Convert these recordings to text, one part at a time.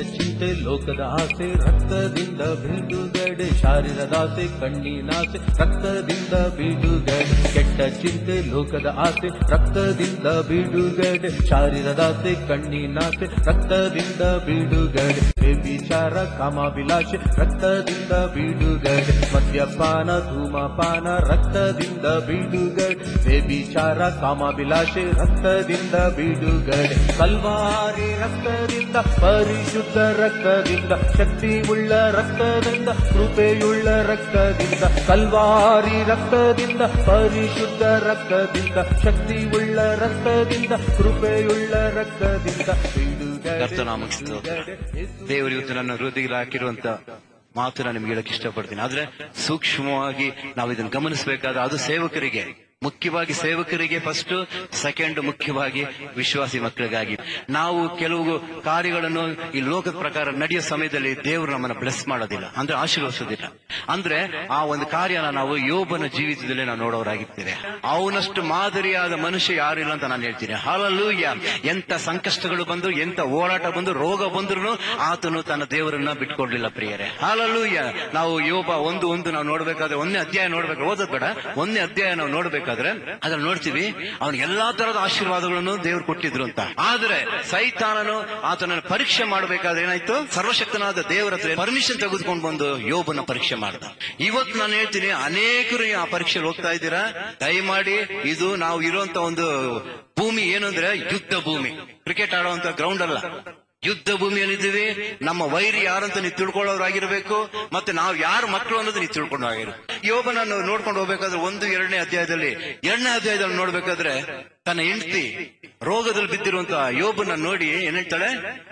ಚಿಂತೆ ಲೋಕದ ಆಸೆ ರಕ್ತದಿಂದ ಬಿಡುಗಡೆ ಶಾರೀರದಾಸೆ ಕಣ್ಣಿನಾಸೆ ರಕ್ತದಿಂದ ಬಿಡುಗಡೆ ಕೆಟ್ಟ ಚಿಂತೆ ಲೋಕದ ಆಸೆ ರಕ್ತದಿಂದ ಬಿಡುಗಡೆ ಶಾರೀರದಾಸೆ ಕಣ್ಣಿನಾಸೆ ರಕ್ತದಿಂದ ಬಿಡುಗಡೆ ವ್ಯಭಿಚಾರ ಕಾಮಾಭಿಲಾಷೆ ರಕ್ತದಿಂದ ಬಿಡುಗಡೆ ಮದ್ಯಪಾನ ಧೂಮಪಾನ ರಕ್ತದಿಂದ ಬಿಡುಗಡೆ ವ್ಯಭಿಚಾರ ಕಾಮಾಭಿಲಾಷೆ ರಕ್ತದಿಂದ ಬಿಡುಗಡೆ ಕಲ್ವಾರಿ ರಕ್ತದಿಂದ ಪರಿಶುದ್ಧ ರಕ್ತದಿಂದ ಶಕ್ತಿ ಉಳ್ಳ ರಕ್ತದಿಂದ ಕೃಪೆಯುಳ್ಳ ರಕ್ತದಿಂದ ಕಲ್ವಾರಿ ರಕ್ತದಿಂದ ಪರಿಶುದ್ಧ ರಕ್ತದಿಂದ ಶಕ್ತಿ ಉಳ್ಳ ರಕ್ತದಿಂದ ಕೃಪೆಯುಳ್ಳ ರಕ್ತದಿಂದ ಬಿಡುಗಡೆ ಕರ್ತನಾಮಕ್ಕೆ ಸ್ತೋತ್ರ. ದೇವರು ಇವತ್ತು ನನ್ನ ಹೃದಯದಲ್ಲಿ ಹಾಕಿರುವಂತ ಮಾತು ನಾನು ನಿಮ್ಗೆ ಹೇಳಕ್ ಇಷ್ಟಪಡ್ತೀನಿ ಆದ್ರೆ ಸೂಕ್ಷ್ಮವಾಗಿ ನಾವು ಇದನ್ನು ಗಮನಿಸಬೇಕಾದ್ರೆ ಅದು ಸೇವಕರಿಗೆ ಮುಖ್ಯವಾಗಿ ಸೇವಕರಿಗೆ ಫಸ್ಟ್ ಸೆಕೆಂಡ್ ಮುಖ್ಯವಾಗಿ ವಿಶ್ವಾಸಿ ಮಕ್ಕಳಿಗಾಗಿ ನಾವು ಕೆಲವು ಕಾರ್ಯಗಳನ್ನು ಈ ಲೋಕದ ಪ್ರಕಾರ ನಡೆಯೋ ಸಮಯದಲ್ಲಿ ದೇವರು ನಮ್ಮನ್ನ ಬ್ಲೆಸ್ ಮಾಡೋದಿಲ್ಲ ಅಂದ್ರೆ ಆಶೀರ್ವದಿಸೋದಿಲ್ಲ ಅಂದ್ರೆ ಆ ಒಂದು ಕಾರ್ಯನ ನಾವು ಯೋಬನ ಜೀವಿತದಲ್ಲಿ ನಾವು ನೋಡೋರಾಗಿರ್ತೇವೆ ಅವನಷ್ಟು ಮಾದರಿಯಾದ ಮನುಷ್ಯ ಯಾರಿಲ್ಲ ಅಂತ ನಾನು ಹೇಳ್ತೀನಿ ಹಾಲಲ್ಲೂಯ್ಯ ಎಂತ ಸಂಕಷ್ಟಗಳು ಬಂದು ಎಂತ ಓಡಾಟ ಬಂದು ರೋಗ ಬಂದ್ರು ಆತನು ತನ್ನ ದೇವರನ್ನ ಬಿಟ್ಕೊಡ್ಲಿಲ್ಲ ಪ್ರಿಯರೇ ಹಾಲಲ್ಲೂಯ್ಯ ನಾವು ಯೋಬ ಒಂದು ಒಂದು ನಾವು ನೋಡ್ಬೇಕಾದ್ರೆ ಒಂದೇ ಅಧ್ಯಾಯ ನೋಡ್ಬೇಕು ಓದೋದ್ ಬೇಡ ಒಂದೇ ಅಧ್ಯಾಯ ನಾವು ನೋಡ್ಬೇಕಾದ್ರೆ ಅದ್ರಲ್ಲಿ ನೋಡ್ತೀವಿ ಅವನಿಗೆ ಎಲ್ಲಾ ತರದ ಆಶೀರ್ವಾದಗಳನ್ನು ದೇವರು ಕೊಟ್ಟಿದ್ರು ಅಂತ ಆದ್ರೆ ಸೈತಾನನು ಆತನನ್ನು ಪರೀಕ್ಷೆ ಮಾಡಬೇಕಾದ್ರೆ ಏನಾಯ್ತು ಸರ್ವಶಕ್ತನಾದ ದೇವರ ಹತ್ರ ಪರ್ಮಿಷನ್ ತೆಗೆದುಕೊಂಡು ಬಂದು ಯೋಬನ ಪರೀಕ್ಷೆ ಮಾಡ್ದ ಇವತ್ತು ನಾನು ಹೇಳ್ತೀನಿ ಅನೇಕರು ಆ ಪರೀಕ್ಷೆಗೆ ಹೋಗ್ತಾ ಇದ್ದೀರಾ ದಯಮಾಡಿ ಇದು ನಾವು ಇರುವಂತ ಒಂದು ಭೂಮಿ ಏನು ಅಂದ್ರೆ ಯುದ್ಧ ಭೂಮಿ ಕ್ರಿಕೆಟ್ ಆಡುವಂತ ಗ್ರೌಂಡ್ ಅಲ್ಲ ಯುದ್ಧ ಭೂಮಿಯಲ್ಲಿದ್ದೀವಿ ನಮ್ಮ ವೈರಿ ಯಾರಂತ ನೀವು ತಿಳ್ಕೊಳ್ಳೋರಾಗಿರ್ಬೇಕು ಮತ್ತೆ ನಾವು ಯಾರು ಮಕ್ಕಳು ಅನ್ನೋದು ನೀವು ತಿಳ್ಕೊಂಡು ಆಗಿರು ಯೋಬನನ್ನು ನೋಡ್ಕೊಂಡು ಹೋಗ್ಬೇಕಾದ್ರೆ ಒಂದು ಎರಡನೇ ಅಧ್ಯಾಯದಲ್ಲಿ ಎರಡನೇ ಅಧ್ಯಾಯದಲ್ಲಿ ನೋಡ್ಬೇಕಾದ್ರೆ ತನ್ನ ಹೆಂಡತಿ ರೋಗದಲ್ಲಿ ಬಿದ್ದಿರುವಂತ ಯೋಬನ ನೋಡಿ ಏನ್ ಹೇಳ್ತಾಳೆ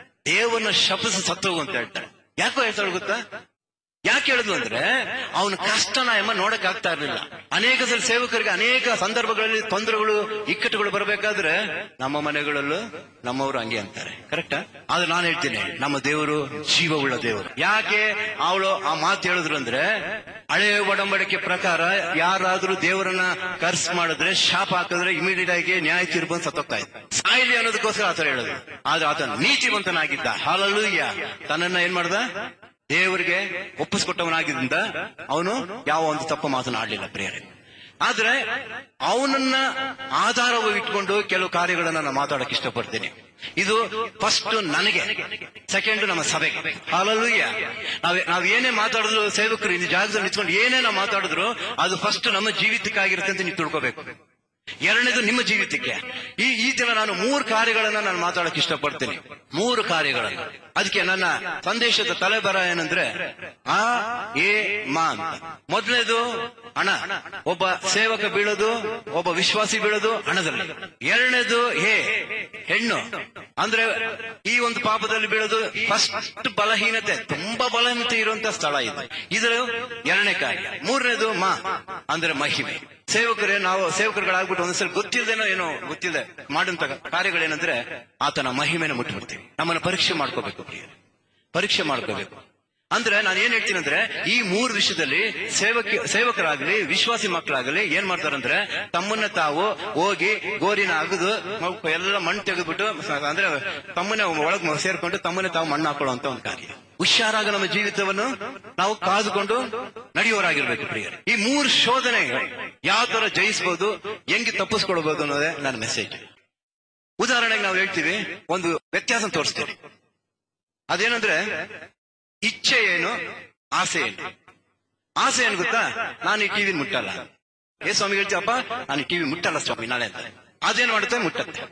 ದೇವನ ಶಪಸ ಸತ್ತೋಗು ಅಂತ ಹೇಳ್ತಾಳೆ ಯಾಕೋ ಹೇಳ್ತಾಳೆ ಗೊತ್ತಾ ಯಾಕೆ ಹೇಳಿದ್ಲು ಅಂದ್ರೆ ಅವನ ಕಷ್ಟನ ಎಮ್ಮ ನೋಡಕ್ ಆಗ್ತಾ ಇರ್ಲಿಲ್ಲ ಅನೇಕ ಸಲ ಸೇವಕರಿಗೆ ಅನೇಕ ಸಂದರ್ಭಗಳಲ್ಲಿ ತೊಂದರೆಗಳು ಇಕ್ಕಟ್ಟುಗಳು ಬರಬೇಕಾದ್ರೆ ನಮ್ಮ ಮನೆಗಳಲ್ಲೂ ನಮ್ಮವರು ಹಂಗೆ ಅಂತಾರೆ ಕರೆಕ್ಟಾ ಆದ್ರೆ ನಾನು ಹೇಳ್ತೀನಿ ನಮ್ಮ ದೇವರು ಜೀವವುಳ್ಳ ದೇವರು ಯಾಕೆ ಅವಳು ಆ ಮಾತು ಹೇಳಿದ್ರು ಅಂದ್ರೆ ಹಳೆಯ ಒಡಂಬಡಿಕೆ ಪ್ರಕಾರ ಯಾರಾದ್ರೂ ದೇವರನ್ನ ಕರ್ಸ್ ಮಾಡಿದ್ರೆ ಶಾಪ ಹಾಕಿದ್ರೆ ಇಮಿಡಿಯೇಟ್ ಆಗಿ ನ್ಯಾಯ ತೀರ್ಪು ಅಂತ ಸತ್ತೋಗ್ತಾ ಇತ್ತು ಸಾಯಿಲಿ ಅನ್ನೋದಕ್ಕೋಸ್ಕರ ಆತರ ಹೇಳೋದು ಆದ್ರೆ ಆತ ನೀತಿವಂತನಾಗಿದ್ದ ಹಾಲಲ್ಲೂಯ್ಯ ತನ್ನನ್ನ ಏನ್ ಮಾಡ್ದ ದೇವರಿಗೆ ಒಪ್ಪಿಸ್ಕೊಟ್ಟವನಾಗಿದ್ದರಿಂದ ಅವನು ಯಾವ ಒಂದು ತಪ್ಪು ಮಾತನಾಡಲಿಲ್ಲ ಪ್ರಿಯರೇ ಆದ್ರೆ ಅವನನ್ನ ಆಧಾರವಾಗಿ ಇಟ್ಕೊಂಡು ಕೆಲವು ಕಾರ್ಯಗಳನ್ನ ನಾನು ಮಾತಾಡಕ್ ಇಷ್ಟಪಡ್ತೀನಿ ಇದು ಫಸ್ಟ್ ನನಗೆ ಸೆಕೆಂಡ್ ನಮ್ಮ ಸಭೆಗೆ ಹಾಲಲ್ಲೂಯ್ಯ ನಾವ್ ನಾವ್ ಏನೇ ಮಾತಾಡಿದ್ರು ಸೇವಕರು ಈ ಜಾಗದಲ್ಲಿ ನಿಂತ್ಕೊಂಡು ಏನೇ ನಾವು ಮಾತಾಡಿದ್ರು ಅದು ಫಸ್ಟ್ ನಮ್ಮ ಜೀವಿತಕ್ಕಾಗಿರುತ್ತೆ ಅಂತ ನೀವು ತಿಳ್ಕೋಬೇಕು ಎರಡನೇದು ನಿಮ್ಮ ಜೀವಿತಕ್ಕೆ ಈ ಈ ದಿನ ನಾನು ಮೂರು ಕಾರ್ಯಗಳನ್ನ ನಾನು ಮಾತಾಡಕ್ ಇಷ್ಟಪಡ್ತೀನಿ ಮೂರು ಕಾರ್ಯಗಳನ್ನ ಅದಕ್ಕೆ ನನ್ನ ಸಂದೇಶದ ತಲೆಬರ ಏನಂದ್ರೆ ಆ ಎ ಮಾ ಅಂತ ಮೊದಲನೇದು ಹಣ ಒಬ್ಬ ಸೇವಕ ಬೀಳೋದು ಒಬ್ಬ ವಿಶ್ವಾಸಿ ಬೀಳೋದು ಹಣದಲ್ಲಿ ಎರಡನೇದು ಹೇ ಹೆಣ್ಣು ಅಂದ್ರೆ ಈ ಒಂದು ಪಾಪದಲ್ಲಿ ಬೀಳೋದು ಫಸ್ಟ್ ಬಲಹೀನತೆ ತುಂಬಾ ಬಲಹೀನತೆ ಇರುವಂತ ಸ್ಥಳ ಇದು ಇದು ಎರಡನೇ ಕಾರ್ಯ ಮೂರನೇದು ಮಾ ಅಂದ್ರೆ ಮಹಿಮೆ ಸೇವಕರೇ ನಾವು ಸೇವಕರುಗಳಾಗ್ಬಿಟ್ಟು ಒಂದ್ಸಲ ಗೊತ್ತಿಲ್ಲದೇನೋ ಏನೋ ಗೊತ್ತಿದೆ ಮಾಡುವಂತ ಕಾರ್ಯಗಳೇನಂದ್ರೆ ಆತನ ಮಹಿಮೆನ ಮುಟ್ಬಿಡ್ತೀವಿ ನಮ್ಮನ್ನ ಪರೀಕ್ಷೆ ಮಾಡ್ಕೋಬೇಕು ಪ್ರಿಯರೇ. ಪರೀಕ್ಷೆ ಮಾಡ್ಕೋಬೇಕು ಅಂದ್ರೆ ನಾನು ಏನ್ ಹೇಳ್ತೀನಿ ಅಂದ್ರೆ ಈ ಮೂರು ವಿಷಯದಲ್ಲಿ ಸೇವಕ ಸೇವಕರಾಗ್ಲಿ ವಿಶ್ವಾಸಿ ಮಕ್ಕಳಾಗ್ಲಿ ಏನ್ ಮಾಡ್ತಾರಂದ್ರೆ ತಮ್ಮನ್ನ ತಾವು ಹೋಗಿ ಗೋರಿನ ಅಗದು ಮ- ಎಲ್ಲ ಮಣ್ಣು ತೆಗೆದ್ಬಿಟ್ಟು ಅಂದ್ರೆ ತಮ್ಮನ್ನ ಒಳಗ್ ಸೇರ್ಕೊಂಡು ತಮ್ಮನ್ನೇ ತಾವು ಮಣ್ಣು ಹಾಕೊಳ್ಳುವಂತ ಒಂದು ಕಾರ್ಯ ಹುಷಾರಾಗ ನಮ್ಮ ಜೀವಿತವನ್ನು ನಾವು ಕಾದುಕೊಂಡು ನಡೆಯುವವರಾಗಿರ್ಬೇಕು ಪ್ರಿಯರೇ ಈ ಮೂರು ಶೋಧನೆ ಯಾವ ತರ ಜಯಿಸಬಹುದು ಹೆಂಗೆ ತಪ್ಪಿಸ್ಕೊಳ್ಬಹುದು ಅನ್ನೋದೇ ನನ್ನ ಮೆಸೇಜ್ ಉದಾಹರಣೆಗೆ ನಾವು ಹೇಳ್ತೀವಿ ಒಂದು ವ್ಯತ್ಯಾಸ ತೋರಿಸ್ತೀವಿ ಅದೇನಂದ್ರೆ ಇಚ್ಛೆ ಏನು ಆಸೆ ಏನು ಆಸೆ ಏನು ಗೊತ್ತಾ ನಾನು ಈ ಟಿವಿ ಮುಟ್ಟಲ್ಲ ಏ ಸ್ವಾಮಿ ಹೇಳ್ತೀವಪ್ಪ ನಾನು ಈ ಟಿವಿ ಮುಟ್ಟಲ್ಲ ಸ್ವಾಮಿ ನಾಳೆ ಅಂತ ಅದೇನ್ ಮಾಡುತ್ತೆ ಮುಟ್ಟತ್ತೆ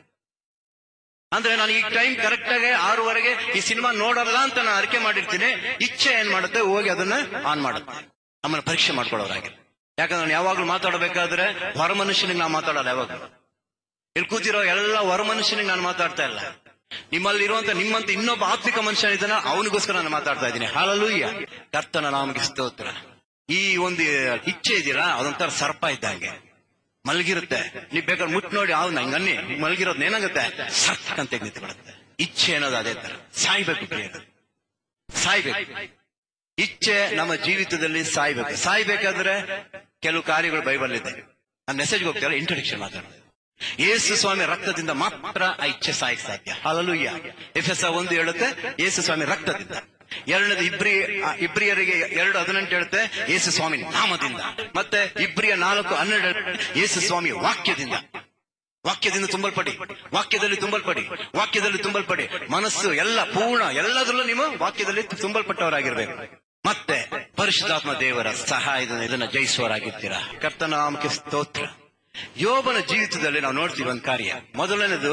ಅಂದ್ರೆ ನಾನು ಈ ಟೈಮ್ ಕರೆಕ್ಟ್ ಆಗಿ ಆರೂವರೆಗೆ ಈ ಸಿನಿಮಾ ನೋಡಲ್ಲ ಅಂತ ನಾನು ಅರಿಕೆ ಮಾಡಿರ್ತೀನಿ ಇಚ್ಛೆ ಏನ್ ಮಾಡುತ್ತೆ ಹೋಗಿ ಅದನ್ನ ಆನ್ ಮಾಡುತ್ತೆ ನಮ್ಮನ್ನ ಪರೀಕ್ಷೆ ಮಾಡ್ಕೊಳ್ಳೋರಾಗಿ ಯಾಕಂದ್ರೆ ನಾನು ಯಾವಾಗ್ಲೂ ಮಾತಾಡಬೇಕಾದ್ರೆ ಹೊರ ಮನುಷ್ಯನಿಗೆ ನಾವು ಮಾತಾಡಲ್ಲ ಯಾವಾಗ ಇಲ್ಲಿ ಕೂತಿರೋ ಎಲ್ಲ ಹೊರ ಮನುಷ್ಯನಿಗೆ ನಾನು ಮಾತಾಡ್ತಾ ಇಲ್ಲ ನಿಮ್ಮಲ್ಲಿ ಇರುವಂತ ನಿಮ್ಮಂತ ಇನ್ನೊಬ್ಬ ಆತ್ಮಿಕ ಮನುಷ್ಯ ಇದ್ದಾನ ಅವನಿಗೋಸ್ಕರ ನಾನು ಮಾತಾಡ್ತಾ ಇದ್ದೀನಿ ಹಾಲಲ್ಲೂಯ್ಯ ಕರ್ತನ ನಾಮಗೆ ಸ್ತೋತ್ರ ಈ ಒಂದು ಇಚ್ಛೆ ಇದೀರಾ ಅದೊಂಥರ ಸರ್ಪ ಇದ್ದಂಗೆ ಮಲಗಿರುತ್ತೆ ನೀವ್ ಬೇಕಾದ್ರೆ ಮುಟ್ ನೋಡಿ ಅವ್ನು ನಂಗನ್ನಿ ಮಲಗಿರೋದ್ ಏನಾಗುತ್ತೆ ಸಕ್ ಅಂತ ನಿಂತ್ಕೊಳ್ಳುತ್ತೆ ಇಚ್ಛೆ ಅನ್ನೋದು ಅದೇ ತರ ಸಾಯ್ಬೇಕು ಪ್ರಿಯರೇ. ಸಾಯ್ಬೇಕು ಇಚ್ಛೆ ನಮ್ಮ ಜೀವಿತದಲ್ಲಿ ಸಾಯ್ಬೇಕು ಸಾಯ್ಬೇಕಾದ್ರೆ ಕೆಲವು ಕಾರ್ಯಗಳು ಬೈಬಲ್ ಇದೆ ನಾನು ಮೆಸೇಜ್ ಹೋಗ್ತಾರಲ್ಲ ಇಂಟ್ರೊಡಕ್ಷನ್ ಮಾತಾಡೋದು ಯೇಸು ಸ್ವಾಮಿ ರಕ್ತದಿಂದ ಮಾತ್ರ ಆ ಇಚ್ಛೆ ಸಾಯಕ್ ಸಾಧ್ಯ ಹಾಲಲುಯ್ಯ ಎಫ್ ಎಸ್ ಒಂದು ಹೇಳುತ್ತೆ ಯೇಸು ಸ್ವಾಮಿ ರಕ್ತದಿಂದ ಎರಡನೇದು ಇಬ್ರಿ ಆ ಇಬ್ರಿಯರಿಗೆ ಎರಡು ಹದಿನೆಂಟು ಹೇಳುತ್ತೆ ಯೇಸು ಸ್ವಾಮಿ ನಾಮದಿಂದ ಮತ್ತೆ ಇಬ್ರಿಯ ನಾಲ್ಕು ಹನ್ನೆರಡು ಹೇಳುತ್ತೆ, ಯೇಸು ಸ್ವಾಮಿ ವಾಕ್ಯದಿಂದ ವಾಕ್ಯದಿಂದ ತುಂಬಲ್ಪಡಿ ವಾಕ್ಯದಲ್ಲಿ ತುಂಬಲ್ಪಡಿ ವಾಕ್ಯದಲ್ಲಿ ತುಂಬಲ್ಪಡಿ ಮನಸ್ಸು ಎಲ್ಲ ಪೂರ್ಣ ಎಲ್ಲದರಲ್ಲೂ ನೀವು ವಾಕ್ಯದಲ್ಲಿ ತುಂಬಲ್ಪಟ್ಟವರಾಗಿರ್ಬೇಕು ಮತ್ತೆ ಪರಿಶುದ್ಧಾತ್ಮ ದೇವರ ಸಹಾಯದಿಂದ ಇದನ್ನ ಜಯಿಸುವರಾಗಿರ್ತೀರಾ ಕರ್ತನ ನಾಮಕ್ಕೆ ಸ್ತೋತ್ರ ಯೋಬನ ಜೀವಿತದಲ್ಲಿ ನಾವು ನೋಡ್ತೀವಿ ಒಂದು ಕಾರ್ಯ ಮೊದಲನೇದು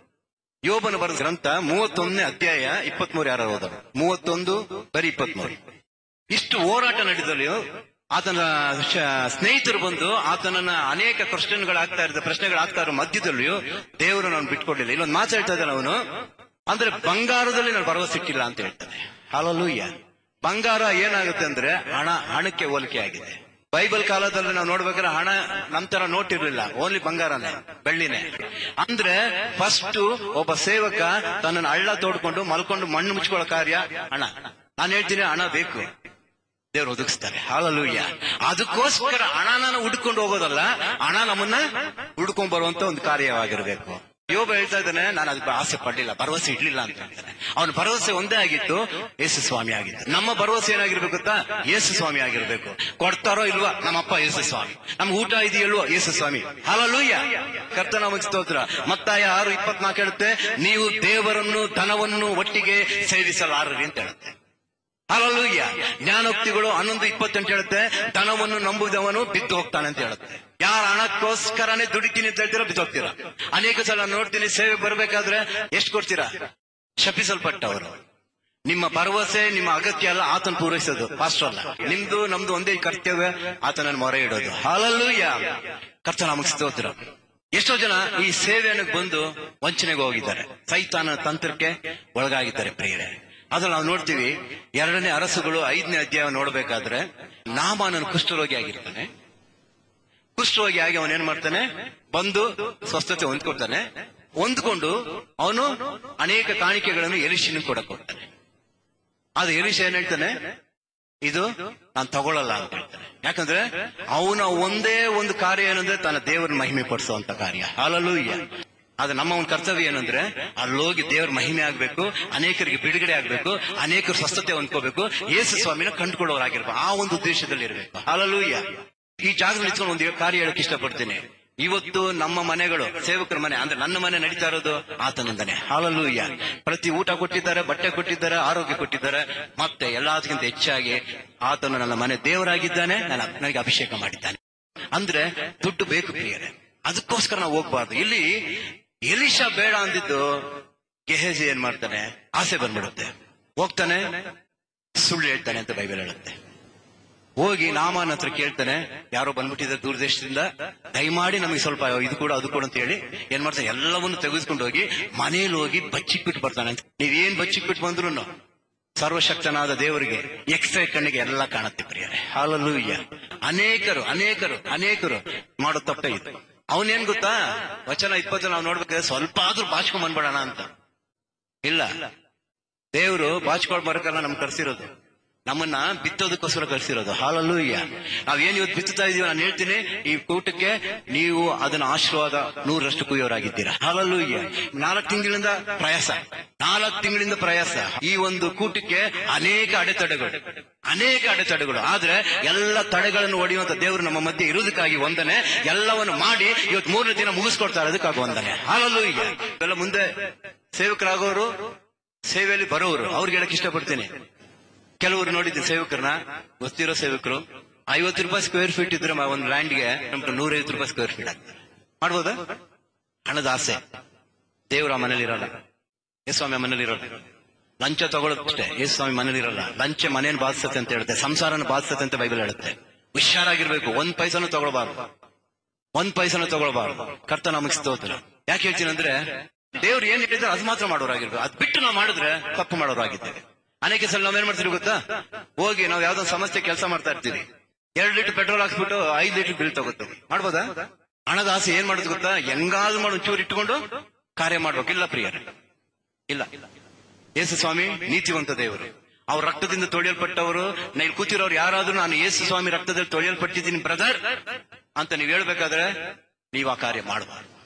ಯೋಬನ ಬರೆದ ಗ್ರಂಥ ಮೂವತ್ತೊಂದನೇ ಅಧ್ಯಾಯ ಇಪ್ಪತ್ಮೂರು ಯಾರು ಓದೋರು ಮೂವತ್ತೊಂದು ಬರೀ ಇಪ್ಪತ್ಮೂರು ಇಷ್ಟು ಹೋರಾಟ ನಡೆದಲ್ಲಿಯೂ ಆತನ ಶ- ಸ್ನೇಹಿತರು ಬಂದು ಆತನನ್ನ ಅನೇಕ ಕ್ವಶನ್ಗಳಾಗ್ತಾ ಇದ್ದ ಪ್ರಶ್ನೆಗಳಾಗ್ತಾ ಇರೋ ಮಧ್ಯದಲ್ಲಿಯೂ ದೇವರು ನಾನು ಬಿಟ್ಕೊಡ್ಲಿಲ್ಲ ಇಲ್ಲೊಂದು ಮಾತಾಡ್ತಾ ಇದ್ದಾನೆ ಅವನು ಅಂದ್ರೆ ಬಂಗಾರದಲ್ಲಿ ನಾನು ಭರವಸೆ ಇಟ್ಟಿಲ್ಲ ಅಂತ ಹೇಳ್ತಾನೆ ಹಾಲಲ್ಲೂಯ್ಯ ಬಂಗಾರ ಏನಾಗುತ್ತೆ ಅಂದ್ರೆ ಹಣ ಹಣಕ್ಕೆ ಹೋಲಿಕೆ ಆಗಿದೆ ಬೈಬಲ್ ಕಾಲದಲ್ಲಿ ನಾವು ನೋಡ್ಬೇಕಾದ್ರೆ ಹಣ ನಂತರ ನೋಟ್ ಇರಲಿಲ್ಲ ಓನ್ಲಿ ಬಂಗಾರನೇ ಬೆಳ್ಳಿನೇ ಅಂದ್ರೆ ಫಸ್ಟ್ ಒಬ್ಬ ಸೇವಕ ತನ್ನನ್ನು ಹಳ್ಳ ತೋಡ್ಕೊಂಡು ಮಲ್ಕೊಂಡು ಮಣ್ಣು ಮುಚ್ಕೊಳ್ಳೋ ಕಾರ್ಯ ಹಣ ನಾನು ಹೇಳ್ತೀನಿ ಹಣ ಬೇಕು ದೇವ್ರು ಒದಗಿಸ್ತಾರೆ ಹಾಲಲ್ಲೂಯ್ಯ ಅದಕ್ಕೋಸ್ಕರ ಹಣನ ಹುಡ್ಕೊಂಡು ಹೋಗೋದಲ್ಲ ಹಣ ನಮ್ಮನ್ನ ಹುಡ್ಕೊಂಡ್ ಬರುವಂತ ಒಂದು ಕಾರ್ಯವಾಗಿರ್ಬೇಕು ಯೋಬ ಹೇಳ್ತಾ ಇದ್ದಾನೆ ನಾನು ಅದಕ್ಕೆ ಆಸೆ ಪಡ್ಲಿಲ್ಲ ಭರವಸೆ ಇಡ್ಲಿಲ್ಲ ಅಂತ ಹೇಳ್ತಾನೆ ಅವನ ಭರವಸೆ ಒಂದೇ ಆಗಿತ್ತು ಯೇಸು ಸ್ವಾಮಿ ಆಗಿತ್ತು ನಮ್ಮ ಭರವಸೆ ಏನಾಗಿರ್ಬೇಕು ಗೊತ್ತಾ ಯೇಸು ಸ್ವಾಮಿ ಆಗಿರ್ಬೇಕು ಕೊಡ್ತಾರೋ ಇಲ್ವಾ ನಮ್ಮಪ್ಪ ಯೇಸು ಸ್ವಾಮಿ ನಮ್ಗೆ ಊಟ ಇದೆಯಲ್ವೋ ಯೇಸು ಸ್ವಾಮಿ ಹಾಲಲ್ಲೂಯ್ಯ ಕರ್ತನ ನಮಗೆ ಸ್ತೋತ್ರ ಮತ್ತಾಯ ಆರು ಇಪ್ಪತ್ನಾಲ್ಕು ಹೇಳುತ್ತೆ ನೀವು ದೇವರನ್ನು ಧನವನ್ನು ಒಟ್ಟಿಗೆ ಸೇವಿಸಲಾರರಿ ಅಂತ ಹೇಳುತ್ತೆ ಹಾಲಲ್ಲೂಯ್ಯ ಜ್ಞಾನೋಕ್ತಿಗಳು ಹನ್ನೊಂದು ಇಪ್ಪತ್ತೆಂಟು ಹೇಳುತ್ತೆ ಧನವನ್ನು ನಂಬುದವನು ಬಿದ್ದು ಹೋಗ್ತಾನೆ ಅಂತ ಹೇಳುತ್ತೆ ಯಾರ ಹಣಕ್ಕೋಸ್ಕರನೇ ದುಡಿತೀನಿ ಅಂತ ಹೇಳ್ತೀರಾ ಬಿದ್ದು ಹೋಗ್ತೀರಾ ಅನೇಕ ಸಲ ನೋಡ್ತೀನಿ ಸೇವೆ ಬರ್ಬೇಕಾದ್ರೆ ಎಷ್ಟು ಕೊಡ್ತೀರಾ ಶಪಿಸಲ್ಪಟ್ಟವರು ನಿಮ್ಮ ಭರವಸೆ ನಿಮ್ಮ ಅಗತ್ಯ ಎಲ್ಲ ಆತನ ಪೂರೈಸೋದು ಪಾಸ್ಟರ್ ಅಲ್ಲ ನಿಮ್ದು ನಮ್ದು ಒಂದೇ ಕರ್ತವ್ಯ ಆತನನ್ನು ಮೊರೆ ಇಡೋದು ಹಾಲಲ್ಲೂಯ್ಯ ಕರ್ತ ನಮಗೆ ಸ್ತೋತ್ರ ಎಷ್ಟೋ ಜನ ಈ ಸೇವೆಯನ್ನು ಬಂದು ವಂಚನೆಗೆ ಹೋಗಿದ್ದಾರೆ ಸೈತಾನ ತಂತ್ರಕ್ಕೆ ಒಳಗಾಗಿದ್ದಾರೆ ಪ್ರಿಯರೇ ಅದ್ರಲ್ಲಿ ನಾವು ನೋಡ್ತೀವಿ ಎರಡನೇ ಅರಸುಗಳು ಐದನೇ ಅಧ್ಯಾಯ ನೋಡ್ಬೇಕಾದ್ರೆ ನಾಮಾನನು ಕುಷ್ಠರೋಗಿ ಆಗಿರ್ತಾನೆ ಕುಷ್ಠರೋಗಿ ಆಗಿ ಅವನೇನ್ ಮಾಡ್ತಾನೆ ಬಂದು ಸ್ವಸ್ಥತೆ ಹೊಂದ್ಕೊಳ್ತಾನೆ ಹೊಂದ್ಕೊಂಡು ಅವನು ಅನೇಕ ಕಾಣಿಕೆಗಳನ್ನು ಎಲಿಶಿನ ಕೊಡಕ್ ಕೊಡ್ತಾನೆ ಅದು ಎಲಿಶ ಏನ್ ಹೇಳ್ತಾನೆ ಇದು ನಾನು ತಗೊಳ್ಳಲ್ಲ ಅಂತ ಹೇಳ್ತಾನೆ ಯಾಕಂದ್ರೆ ಅವನ ಒಂದೇ ಒಂದು ಕಾರ್ಯ ಏನಂದ್ರೆ ತನ್ನ ದೇವರ ಮಹಿಮೆ ಪಡಿಸುವಂತ ಕಾರ್ಯ ಹಾಲಲ್ಲೂ ಆದ್ರೆ ನಮ್ಮ ಒಂದು ಕರ್ತವ್ಯ ಏನಂದ್ರೆ ಅಲ್ಲೋಗಿ ದೇವರ ಮಹಿಮೆ ಆಗ್ಬೇಕು ಅನೇಕರಿಗೆ ಬಿಡುಗಡೆ ಆಗ್ಬೇಕು ಅನೇಕರು ಸ್ವಸ್ಥತೆ ಹೊಂದ್ಕೋಬೇಕು ಯೇಸು ಸ್ವಾಮಿನ ಕಂಡುಕೊಳ್ಳೋರಾಗಿರ್ಬೇಕು ಆ ಒಂದು ಉದ್ದೇಶದಲ್ಲಿ ಇರಬೇಕು ಹಾಲಲ್ಲೂಯ್ಯ ಈ ಜಾಗದಲ್ಲಿ ಇಟ್ಕೊಂಡು ಒಂದು ಕಾರ್ಯ ಹೇಳಕ್ ಇಷ್ಟಪಡ್ತೀನಿ ಇವತ್ತು ನಮ್ಮ ಮನೆಗಳು ಸೇವಕರ ಮನೆ ಅಂದ್ರೆ ನನ್ನ ಮನೆ ನಡೀತಾ ಇರೋದು ಆತನಿಂದನೇ ಹಾಲಲ್ಲೂಯ್ಯ ಪ್ರತಿ ಊಟ ಕೊಟ್ಟಿದ್ದಾರೆ ಬಟ್ಟೆ ಕೊಟ್ಟಿದ್ದಾರೆ ಆರೋಗ್ಯ ಕೊಟ್ಟಿದ್ದಾರೆ ಮತ್ತೆ ಎಲ್ಲದಕ್ಕಿಂತ ಹೆಚ್ಚಾಗಿ ಆತನು ನನ್ನ ಮನೆ ದೇವರಾಗಿದ್ದಾನೆ ನನ್ನ ನನಗೆ ಅಭಿಷೇಕ ಮಾಡಿದ್ದಾನೆ ಅಂದ್ರೆ ದುಡ್ಡು ಬೇಕು ಪ್ರಿಯರೇ ಅದಕ್ಕೋಸ್ಕರ ನಾವು ಹೋಗ್ಬಾರ್ದು ಇಲ್ಲಿ ಎಲಿಶಾ ಬೇಡ ಅಂದಿದ್ದು ಗೆಹಜಿ ಏನ್ ಮಾಡ್ತಾನೆ ಆಸೆ ಬಂದ್ಬಿಡುತ್ತೆ ಹೋಗ್ತಾನೆ ಸುಳ್ಳು ಹೇಳ್ತಾನೆ ಅಂತ ಬೈಬಲ್ ಹೇಳುತ್ತೆ ಹೋಗಿ ನಾಮನ ಹತ್ರ ಕೇಳ್ತಾನೆ ಯಾರೋ ಬಂದ್ಬಿಟ್ಟಿದ್ದಾರೆ ದೂರ ದೇಶದಿಂದ ದಯಮಾಡಿ ನಮಗೆ ಸ್ವಲ್ಪ ಇದು ಕೂಡ ಅದು ಕೂಡ ಅಂತ ಹೇಳಿ ಏನ್ ಮಾಡ್ತಾನೆ ಎಲ್ಲವನ್ನು ತೆಗೆದುಕೊಂಡು ಹೋಗಿ ಮನೇಲಿ ಹೋಗಿ ಬಚ್ಚಿಕ್ಬಿಟ್ಟು ಬರ್ತಾನೆ ಅಂತ ನೀವೇನ್ ಬಚ್ಚಿಕ್ಬಿಟ್ಟು ಬಂದ್ರು ಸರ್ವಶಕ್ತನಾದ ದೇವರಿಗೆ ಎಕ್ಸ್ರೇ ಕಣ್ಣಿಗೆ ಎಲ್ಲ ಕಾಣುತ್ತೆ ಪ್ರಿಯರೇ ಹಾಲಲ್ಲೂ ಅನೇಕರು ಅನೇಕರು ಅನೇಕರು ಮಾಡೋ ತಪ್ಪೇ ಇದು ಅವನೇನ್ ಗೊತ್ತಾ ವಚನ ಇಪ್ಪತ್ತು ನಾವು ನೋಡ್ಬೇಕಾದ್ರೆ ಸ್ವಲ್ಪ ಆದ್ರೂ ಬಾಚ್ಕೊಂಡ್ ಬಂದ್ಬಿಡೋಣ ಅಂತ ಇಲ್ಲ ದೇವರು ಬಾಚ್ಕೊಳ್ ಬರಕಲ್ಲ ನಮ್ ಕರ್ಸಿರೋದು ನಮ್ಮನ್ನ ಬಿತ್ತೋದಕ್ಕೋಸ್ಕರ ಕಳ್ಸಿರೋದು ಹಾಲಲ್ಲೂ ಇಲ್ಲ ನಾವೇನ್ ಇವತ್ತು ಬಿತ್ತುತ್ತಾ ಇದೀವಿ ನಾನು ಹೇಳ್ತೀನಿ ಈ ಕೂಟಕ್ಕೆ ನೀವು ಅದನ್ನ ಆಶೀರ್ವಾದ ನೂರರಷ್ಟು ಕುಯ್ಯೋರಾಗಿದ್ದೀರಾ ಹಾಲಲ್ಲೂ ಇಲ್ಲ ನಾಲ್ಕು ತಿಂಗಳಿಂದ ಪ್ರಯಾಸ ನಾಲ್ಕು ತಿಂಗಳಿಂದ ಪ್ರಯಾಸ ಈ ಒಂದು ಕೂಟಕ್ಕೆ ಅನೇಕ ಅಡೆತಡೆಗಳು ಅನೇಕ ಅಡೆತಡೆಗಳು ಆದ್ರೆ ಎಲ್ಲ ತಡೆಗಳನ್ನು ಹೊಡೆಯುವಂತ ದೇವರು ನಮ್ಮ ಮಧ್ಯೆ ಇರುವುದಕ್ಕಾಗಿ ವಂದನೆ ಎಲ್ಲವನ್ನು ಮಾಡಿ ಇವತ್ತು ಮೂರನೇ ದಿನ ಮುಗಿಸ್ಕೊಡ್ತಾ ಇರೋದಕ್ಕಾಗಿ ವಂದನೆ ಹಾಲಲ್ಲೂ ಈಗ ಇವೆಲ್ಲ ಮುಂದೆ ಸೇವಕರಾಗೋರು ಸೇವೆಯಲ್ಲಿ ಬರೋರು ಅವ್ರಿಗೆ ಹೇಳಕ್ ಇಷ್ಟಪಡ್ತೀನಿ ಕೆಲವರು ನೋಡಿದ್ದೀನಿ ಸೇವಕರನ್ನ ಗೊತ್ತಿರೋ ಸೇವಕರು ಐವತ್ತು ರೂಪಾಯಿ ಸ್ಕ್ವೇರ್ ಫೀಟ್ ಇದ್ರೆ ಮ- ಒಂದು ಲ್ಯಾಂಡ್ಗೆ ನಮ್ಗೆ ನೂರೈವತ್ತು ರೂಪಾಯಿ ಸ್ಕ್ವೇರ್ ಫೀಟ್ ಆಗ್ತಾರೆ ಮಾಡ್ಬೋದಾ ಹಣದ ಆಸೆ ದೇವ್ರ ಆ ಮನೇಲಿ ಇರಲ್ಲ ಯೇಸ್ವಾಮಿ ಆ ಮನೇಲಿ ಇರಲ್ಲ ಲಂಚ ತಗೊಳ್ಳೋದಷ್ಟೇ ಯೇಸ್ವಾಮಿ ಮನೇಲಿ ಇರಲ್ಲ ಲಂಚ ಮನೇನ್ ಬಾಧಿಸತ್ತೆ ಅಂತ ಹೇಳುತ್ತೆ ಸಂಸಾರನ ಬಾಧಿಸತ್ತೆ ಅಂತ ಬೈಬಲ್ ಹೇಳುತ್ತೆ ಹುಷಾರಾಗಿರ್ಬೇಕು ಒಂದ್ ಪೈಸನು ತಗೊಳ್ಬಾರ್ದು ಒಂದ್ ಪೈಸನ ತಗೊಳ್ಬಾರ್ದು ಕರ್ತ ನಮಗ್ ಸ್ತೋತ್ರ ಯಾಕೆ ಹೇಳ್ತೀನಿ ಅಂದ್ರೆ ದೇವ್ರು ಏನ್ ಹೇಳಿದ್ರೆ ಅದು ಮಾತ್ರ ಮಾಡೋರಾಗಿರ್ಬೇಕು ಅದ್ ಬಿಟ್ಟು ನಾವು ಮಾಡಿದ್ರೆ ತಪ್ಪು ಮಾಡೋರಾಗಿದ್ದೇವೆ ಅನೇಕ ಸಲ ನಾವೇನ್ ಮಾಡ್ತೀವಿ ಗೊತ್ತಾ ಹೋಗಿ ನಾವ್ ಯಾವ್ದೋ ಸಮಸ್ಯೆ ಕೆಲಸ ಮಾಡ್ತಾ ಇರ್ತೀವಿ ಎರಡ್ ಲೀಟರ್ ಪೆಟ್ರೋಲ್ ಹಾಕ್ಸ್ಬಿಟ್ಟು ಐದ್ ಲೀಟರ್ ಬಿಲ್ ತಗೋತೀವಿ ಮಾಡ್ಬೋದಾ ಹಣದ ಆಸೆ ಏನ್ ಮಾಡೋದು ಗೊತ್ತಾ ಹೆಂಗಾದ್ರೂ ಮಾಡೋ ಚೂರು ಇಟ್ಕೊಂಡು ಕಾರ್ಯ ಮಾಡ್ಬೇಕು ಇಲ್ಲ ಪ್ರಿಯರೇ ಇಲ್ಲ ಯೇಸು ಸ್ವಾಮಿ ನೀತಿವಂತ ದೇವರು ಅವ್ರ ರಕ್ತದಿಂದ ತೊಳೆಯಲ್ಪಟ್ಟವರು ನೈಲ್ ಕೂತಿರೋರು ಯಾರಾದ್ರೂ ನಾನು ಯೇಸು ಸ್ವಾಮಿ ರಕ್ತದಲ್ಲಿ ತೊಳೆಯಲ್ಪಟ್ಟಿದ್ದೀನಿ ಬ್ರದರ್ ಅಂತ ನೀವ್ ಹೇಳ್ಬೇಕಾದ್ರೆ ನೀವು ಆ ಕಾರ್ಯ ಮಾಡಬಾರ್ದು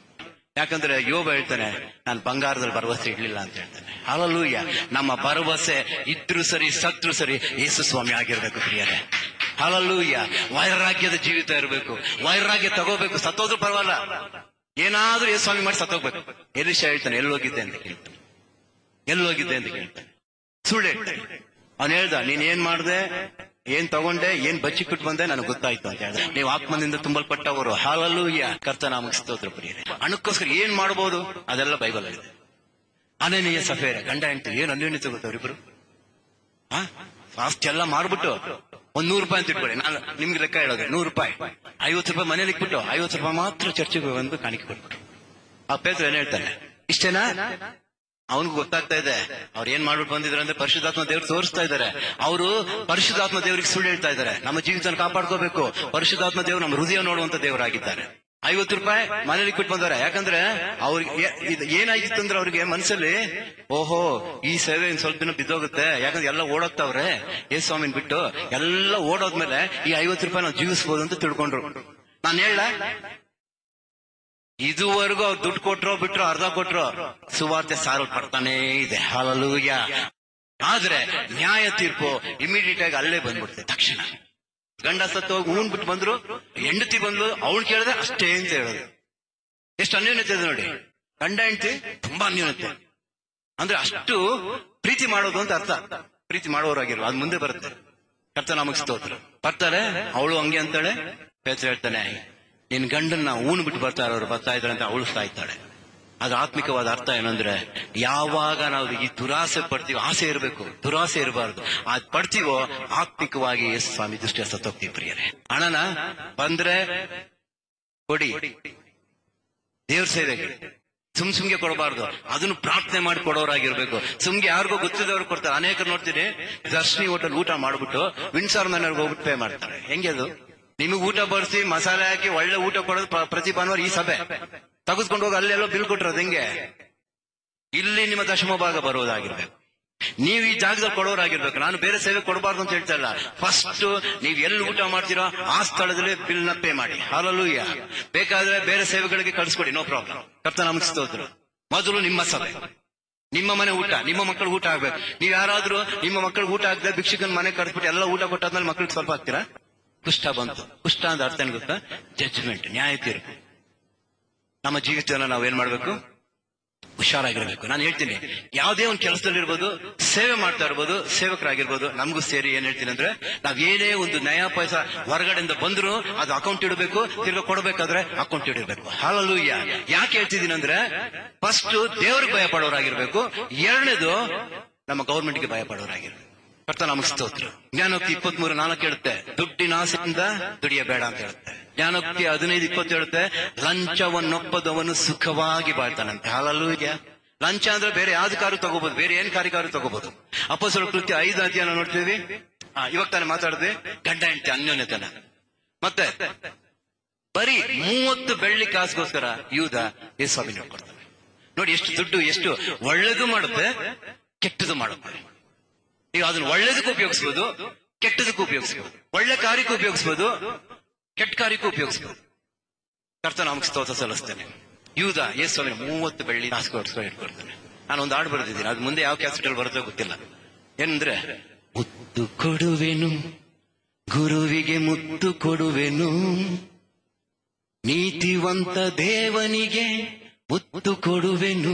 ಯಾಕಂದ್ರೆ ಯೋಬ ಹೇಳ್ತಾನೆ ನಾನು ಬಂಗಾರದಲ್ಲಿ ಭರವಸೆ ಇಡ್ಲಿಲ್ಲ ಅಂತ ಹೇಳ್ತಾನೆ ಹಾಲಲ್ಲೂಯ್ಯ ನಮ್ಮ ಭರವಸೆ ಇದ್ರು ಸರಿ ಸತ್ರು ಸರಿ ಯೇಸು ಸ್ವಾಮಿ ಆಗಿರ್ಬೇಕು ಪ್ರಿಯರೇ ಹಾಲಲ್ಲೂಯ್ಯ ವೈರಾಗ್ಯದ ಜೀವಿತ ಇರಬೇಕು ವೈರಾಗ್ಯ ತಗೋಬೇಕು ಸತ್ತೋದ್ರು ಪರವಾಗಿಲ್ಲ ಏನಾದ್ರೂ ಯೇಸು ಸ್ವಾಮಿ ಮಾಡಿ ಸತ್ತೋಗ್ಬೇಕು ಎಲಿಶ ಹೇಳ್ತಾನೆ ಎಲ್ಲೋಗಿದ್ದೆ ಅಂತ ಕೇಳ್ತಾನೆ ಎಲ್ಲೋಗಿದ್ದೆ ಅಂತ ಕೇಳ್ತಾನೆ ಸುಳ್ಳು ಹೇಳ್ತಾನೆ ಅವನು ಹೇಳ್ದ ನೀನ್ ಏನ್ ಮಾಡ್ದೆ ಏನ್ ತಗೊಂಡೆ ಏನ್ ಬಚ್ಚಿಕ್ಬಿಟ್ಟು ಬಂದೆ ನನಗೆ ಗೊತ್ತಾಯ್ತು ಅಂತ ಹೇಳ್ದ ನೀವು ಆತ್ಮನಿಂದ ತುಂಬಲ್ಪಟ್ಟವರು ಹಾಲಲ್ಲೂ ಕರ್ತ ನಾಮಕ್ಕೆ ಸ್ತೋತ್ರ ಪ್ರಿಯರೇ ಹಣಕ್ಕೋಸ್ಕರ ಏನ್ ಮಾಡ್ಬೋದು ಅದೆಲ್ಲ ಬೈಬಲ್ ಇದೆ ಅನನೀಯ ಸಫೇರ ಗಂಡ ಹೆಂಡತಿ ಏನ್ ಅನ್ಯೋನ್ಯತೆ ಗೊತ್ತವ್ರಿಬ್ರು ಹಾ ಆಸ್ತಿ ಎಲ್ಲ ಮಾರ್ಬಿಟ್ಟು ಒಂದ್ ನೂರು ರೂಪಾಯಿ ಅಂತ ಇಟ್ಕೊಳ್ಳಿ ನಾನು ನಿಮ್ಗೆ ಲೆಕ್ಕ ಹೇಳೋದು ನೂರು ರೂಪಾಯಿ ಐವತ್ತು ರೂಪಾಯಿ ಮನೇಲಿ ಇಟ್ಬಿಟ್ಟು ಐವತ್ತು ರೂಪಾಯಿ ಮಾತ್ರ ಚರ್ಚೆಗೆ ಬಂದು ಕಾಣಿಕೆ ಕೊಟ್ಬಿಟ್ಟು ಆ ಪೇತ್ರ ಏನ್ ಹೇಳ್ತಾನೆ ಇಷ್ಟೇನಾ ಅವನಿಗೆ ಗೊತ್ತಾಗ್ತಾ ಇದೆ ಅವ್ರು ಏನ್ ಮಾಡ್ಬಿಟ್ಟು ಬಂದಿದ್ರು ಅಂದ್ರೆ ಪರಿಶುದ್ಧಾತ್ಮ ದೇವ್ರು ತೋರಿಸ್ತಾ ಇದಾರೆ ಅವರು ಪರಿಶುದ್ಧಾತ್ಮ ದೇವರಿಗೆ ಸುಳ್ಳು ಹೇಳ್ತಾ ಇದ್ದಾರೆ ನಮ್ಮ ಜೀವಿತ ಕಾಪಾಡ್ಕೋಬೇಕು ಪರಿಶುದ್ಧಾತ್ಮ ದೇವ್ರು ನಮ್ಮ ಹೃದಯ ನೋಡುವಂತ ದೇವರಾಗಿದ್ದಾರೆ ಐವತ್ತು ರೂಪಾಯಿ ಮನೇಲಿ ಕೊಟ್ಟು ಬಂದಾರೆ ಯಾಕಂದ್ರೆ ಅವ್ರಿಗೆ ಏ- ಇದು ಏನಾಗಿತ್ತು ಅಂದ್ರೆ ಅವ್ರಿಗೆ ಮನಸ್ಸಲ್ಲಿ ಓಹೋ ಈ ಸೇವೆ ಇನ್ ಸ್ವಲ್ಪ ದಿನ ಬಿದ್ದೋಗುತ್ತೆ ಯಾಕಂದ್ರೆ ಎಲ್ಲ ಓಡೋಗ್ತಾವ್ರೆ ಏ ಸ್ವಾಮಿನ್ ಬಿಟ್ಟು ಎಲ್ಲ ಓಡೋದ್ಮೇಲೆ ಈ ಐವತ್ತು ರೂಪಾಯಿ ನಾವು ಜೀವಿಸ್ಬೋದು ಅಂತ ತಿಳ್ಕೊಂಡ್ರು ನಾನು ಹೇಳ ಇದುವರೆಗೂ ಅವ್ರು ದುಡ್ಡು ಕೊಟ್ರೋ ಬಿಟ್ರೋ ಅರ್ಧ ಕೊಟ್ರೋ ಸುವಾರ್ತೆ ಸಾರು ಪಡ್ತಾನೇ ಇದೆ ಹಾಲಲೂಯ ಆದ್ರೆ ನ್ಯಾಯ ತೀರ್ಪು ಇಮಿಡಿಯೇಟ್ ಆಗಿ ಅಲ್ಲೇ ಬಂದ್ಬಿಡುತ್ತೆ ತಕ್ಷಣ ಗಂಡ ಸತ್ತು ಹೋಗಿ ಊನ್ ಬಿಟ್ಟು ಬಂದ್ರು ಹೆಂಡತಿ ಬಂದ್ಲು ಅವಳು ಕೇಳಿದ್ರೆ ಅಷ್ಟೇ ಅಂತ ಹೇಳೋದು ಎಷ್ಟು ಅನ್ಯೋನ್ಯತೆ ಇದೆ ನೋಡಿ ಗಂಡ ಹೆಂಡತಿ ತುಂಬಾ ಅನ್ಯೋನ್ಯತೆ ಅಂದ್ರೆ ಅಷ್ಟು ಪ್ರೀತಿ ಮಾಡೋದು ಅಂತ ಅರ್ಥ ಪ್ರೀತಿ ಮಾಡೋರಾಗಿರೋ ಅದು ಮುಂದೆ ಬರುತ್ತೆ ಕರ್ತ ನಮಗ್ ಸ್ತೋತ್ರ ಬರ್ತಾರೆ ಅವಳು ಹಂಗೆ ಅಂತಾಳೆ ಪೇತ್ರ ಹೇಳ್ತಾನೆ ನಿನ್ ಗಂಡನ್ನ ಊನ್ ಬಿಟ್ಟು ಬರ್ತಾರೆ ಅವ್ರು ಬರ್ತಾ ಇದ್ದಾರೆ ಅಂತ ಅವಳು ಸಾಯ್ತಾಳೆ ಅದು ಆತ್ಮಿಕವಾದ ಅರ್ಥ ಏನಂದ್ರೆ ಯಾವಾಗ ನಾವು ಈ ದುರಾಸೆ ಪಡ್ತೀವಿ ಆಸೆ ಇರಬೇಕು ದುರಾಸೆ ಇರಬಾರ್ದು ಅದ್ ಪಡ್ತೀವೋ ಆತ್ಮಿಕವಾಗಿ ಯೇಸು ಸ್ವಾಮಿ ದೃಷ್ಟಿಯ ಸತ್ತೋಗ್ತೀವಿ ಪ್ರಿಯರೇ ಹಣನ ಬಂದ್ರೆ ಕೊಡಿ ದೇವ್ರ ಸೇವೆಗೆ ಸುಮ್ ಸುಮ್ಗೆ ಕೊಡಬಾರ್ದು ಅದನ್ನು ಪ್ರಾರ್ಥನೆ ಮಾಡಿ ಕೊಡೋರಾಗಿರ್ಬೇಕು ಸುಮ್ಗೆ ಯಾರಿಗೋ ಗೊತ್ತಿದ್ದವ್ರು ಕೊಡ್ತಾರೆ ಅನೇಕರು ನೋಡ್ತೀನಿ ದರ್ಶನಿ ಹೋಟೆಲ್ ಊಟ ಮಾಡ್ಬಿಟ್ಟು ವಿನ್ಸಾರ್ ಮನೆಯವ್ರಿಗೆ ಹೋಗ್ಬಿಟ್ಟು ಪೇ ಮಾಡ್ತಾರೆ ಹೆಂಗೆ ಅದು ನಿಮಗೆ ಊಟ ಬಡಿಸಿ ಮಸಾಲೆ ಹಾಕಿ ಒಳ್ಳೆ ಊಟ ಕೊಡೋದು ಪ್ರ- ಪ್ರತಿ ಭಾನುವಾರ ಈ ಸಭೆ ತೆಗೆದುಕೊಂಡು ಹೋಗಿ ಅಲ್ಲೆಲ್ಲೋ ಬಿಲ್ ಕೊಟ್ಟಿರೋದು ಹೆಂಗೆ ಇಲ್ಲಿ ನಿಮ್ಮ ದಶಮ ಭಾಗ ಬರೋದಾಗಿರ್ಬೇಕು ನೀವು ಈ ಜಾಗದಲ್ಲಿ ಕೊಡೋರಾಗಿರ್ಬೇಕು ನಾನು ಬೇರೆ ಸೇವೆ ಕೊಡಬಾರ್ದು ಅಂತ ಹೇಳ್ತಾ ಇಲ್ಲ ಫಸ್ಟ್ ನೀವು ಎಲ್ಲಿ ಊಟ ಮಾಡ್ತೀರೋ ಆ ಸ್ಥಳದಲ್ಲಿ ಬಿಲ್ ನ ಪೇ ಮಾಡಿ ಹಾಲಲ್ಲೂಯ್ಯ ಬೇಕಾದ್ರೆ ಬೇರೆ ಸೇವೆಗಳಿಗೆ ಕಳಿಸ್ಕೊಡಿ ನೋ ಪ್ರಾಬ್ಲಮ್ ಕರ್ತ ನಮಗಿಸ್ತೋದ್ರು ಮೊದಲು ನಿಮ್ಮ ಸಭೆ ನಿಮ್ಮ ಮನೆ ಊಟ ನಿಮ್ಮ ಮಕ್ಕಳು ಊಟ ಆಗ್ಬೇಕು ನೀವು ಯಾರಾದ್ರೂ ನಿಮ್ಮ ಮಕ್ಕಳು ಊಟ ಆಗದೆ ಭಿಕ್ಷಕನ ಮನೆ ಕರೆದ್ಬಿಟ್ಟು ಎಲ್ಲ ಊಟ ಕೊಟ್ಟಾದ್ಮೇಲೆ ಮಕ್ಕಳಿಗೆ ಸ್ವಲ್ಪ ಹಾಕ್ತೀರಾ ಕುಷ್ಠ ಬಂತು ಕುಷ್ಠ ಅಂತ ಅರ್ಥ ಏನ್ ಗೊತ್ತಾ ಜಡ್ಜ್ಮೆಂಟ್ ನ್ಯಾಯ ತೀರ್ಪು ನಮ್ಮ ಜೀವಿತವನ್ನ ನಾವು ಏನ್ ಮಾಡ್ಬೇಕು ಹುಷಾರಾಗಿರ್ಬೇಕು ನಾನು ಹೇಳ್ತೀನಿ ಯಾವುದೇ ಒಂದು ಕೆಲಸದಲ್ಲಿರ್ಬೋದು ಸೇವೆ ಮಾಡ್ತಾ ಇರ್ಬೋದು ಸೇವಕರಾಗಿರ್ಬೋದು ನಮಗೂ ಸೇರಿ ಏನ್ ಹೇಳ್ತೀನಿ ಅಂದ್ರೆ ನಾವ್ ಏನೇ ಒಂದು ನಯ ಪೈಸ ಹೊರಗಡೆಯಿಂದ ಬಂದ್ರು ಅದು ಅಕೌಂಟ್ ಇಡಬೇಕು ತಿರ್ಗಾ ಕೊಡಬೇಕಾದ್ರೆ ಅಕೌಂಟ್ ಇಡಬೇಕು ಹಾಲಲ್ಲೂ ಯಾಕೆ ಹೇಳ್ತಿದ್ದೀನಿ ಅಂದ್ರೆ ಫಸ್ಟ್ ದೇವ್ರಿಗೆ ಭಯ ಪಡೋರಾಗಿರ್ಬೇಕು ಎರಡನೇದು ನಮ್ಮ ಗೌರ್ಮೆಂಟ್ಗೆ ಭಯ ಪಡೋರಾಗಿರ್ಬೇಕು ಕರ್ತ ನಮಗ್ ಸ್ತೋತ್ರ ಜ್ಞಾನೋಕ್ತಿ ಇಪ್ಪತ್ತ್ ಮೂರು ನಾಲ್ಕು ಹೇಳುತ್ತೆ ದುಡ್ಡಿನ ಆಸೆಯಿಂದ ದುಡಿಯಬೇಡ ಅಂತ ಹೇಳುತ್ತೆ ಜ್ಞಾನೋಕ್ತಿ ಹದಿನೈದು ಇಪ್ಪತ್ತು ಹೇಳುತ್ತೆ ಲಂಚವನ್ನೊಪ್ಪದವನು ಸುಖವಾಗಿ ಬಾಳ್ತಾನಂತೆ ಹಾಲಲ್ಲೂ ಇದೆಯಾ ಲಂಚ ಅಂದ್ರೆ ಬೇರೆ ಯಾವ್ದು ಕಾರು ತಗೋಬಹುದು ಬೇರೆ ಏನ್ ಕಾರು ತಗೋಬಹುದು ಅಪಸರ ಕೃತ್ಯ ಐದು ಅಧ್ಯಯನ ನೋಡ್ತೀವಿ ಆ, ಇವಾಗ ತಾನೇ ಮಾತಾಡಿದ್ವಿ ಗಂಡ ಹೆಂಡತಿ ಅನ್ಯೋನ್ಯತನ ಮತ್ತೆ ಬರೀ ಮೂವತ್ತು ಬೆಳ್ಳಿ ಕಾಸಿಗೋಸ್ಕರ ಯೂದ ಯೇಸು ಸ್ವಾಮಿ ನೋಡ್ಕೊಡ್ತಾನೆ ನೋಡಿ ಎಷ್ಟು ದುಡ್ಡು ಎಷ್ಟು ಒಳ್ಳೇದು ಮಾಡುತ್ತೆ ಕೆಟ್ಟದು ಮಾಡುತ್ತೆ ನೀವು ಅದನ್ನ ಒಳ್ಳೇದಕ್ಕೂ ಉಪಯೋಗಿಸ್ಬೋದು ಕೆಟ್ಟದಕ್ಕೂ ಉಪಯೋಗಿಸ್ಬೋದು ಒಳ್ಳೆ ಕಾರ್ಯಕ್ಕೂ ಉಪಯೋಗಿಸ್ಬೋದು ಕೆಟ್ಟ ಕಾರ್ಯಕ್ಕೂ ಉಪಯೋಗಿಸ್ಬೋದು ಕರ್ತ ನಮಗೆ ಸ್ತೋತ್ರ ಸಲ್ಲಿಸ್ತೇನೆ ಯೂದ ಯೇಸು ಸ್ವಾಮಿ ಮೂವತ್ತು ಬೆಳ್ಳಿ ಕಾಸುಗೋಸ್ಕರ ಇಟ್ಕೊಡ್ತಾನೆ ನಾನು ಒಂದು ಹಾಡು ಬರೆದಿದ್ದೀನಿ ಅದು ಮುಂದೆ ಯಾವ ಕ್ಯಾಸೆಟಲ್ಲಿ ಬರುತ್ತೋ ಗೊತ್ತಿಲ್ಲ ಏನಂದ್ರೆ ಮುತ್ತು ಕೊಡುವೆನು ಗುರುವಿಗೆ ಮುತ್ತು ಕೊಡುವೆನು ನೀತಿವಂತ ದೇವನಿಗೆ ಮುತ್ತು ಕೊಡುವೆನು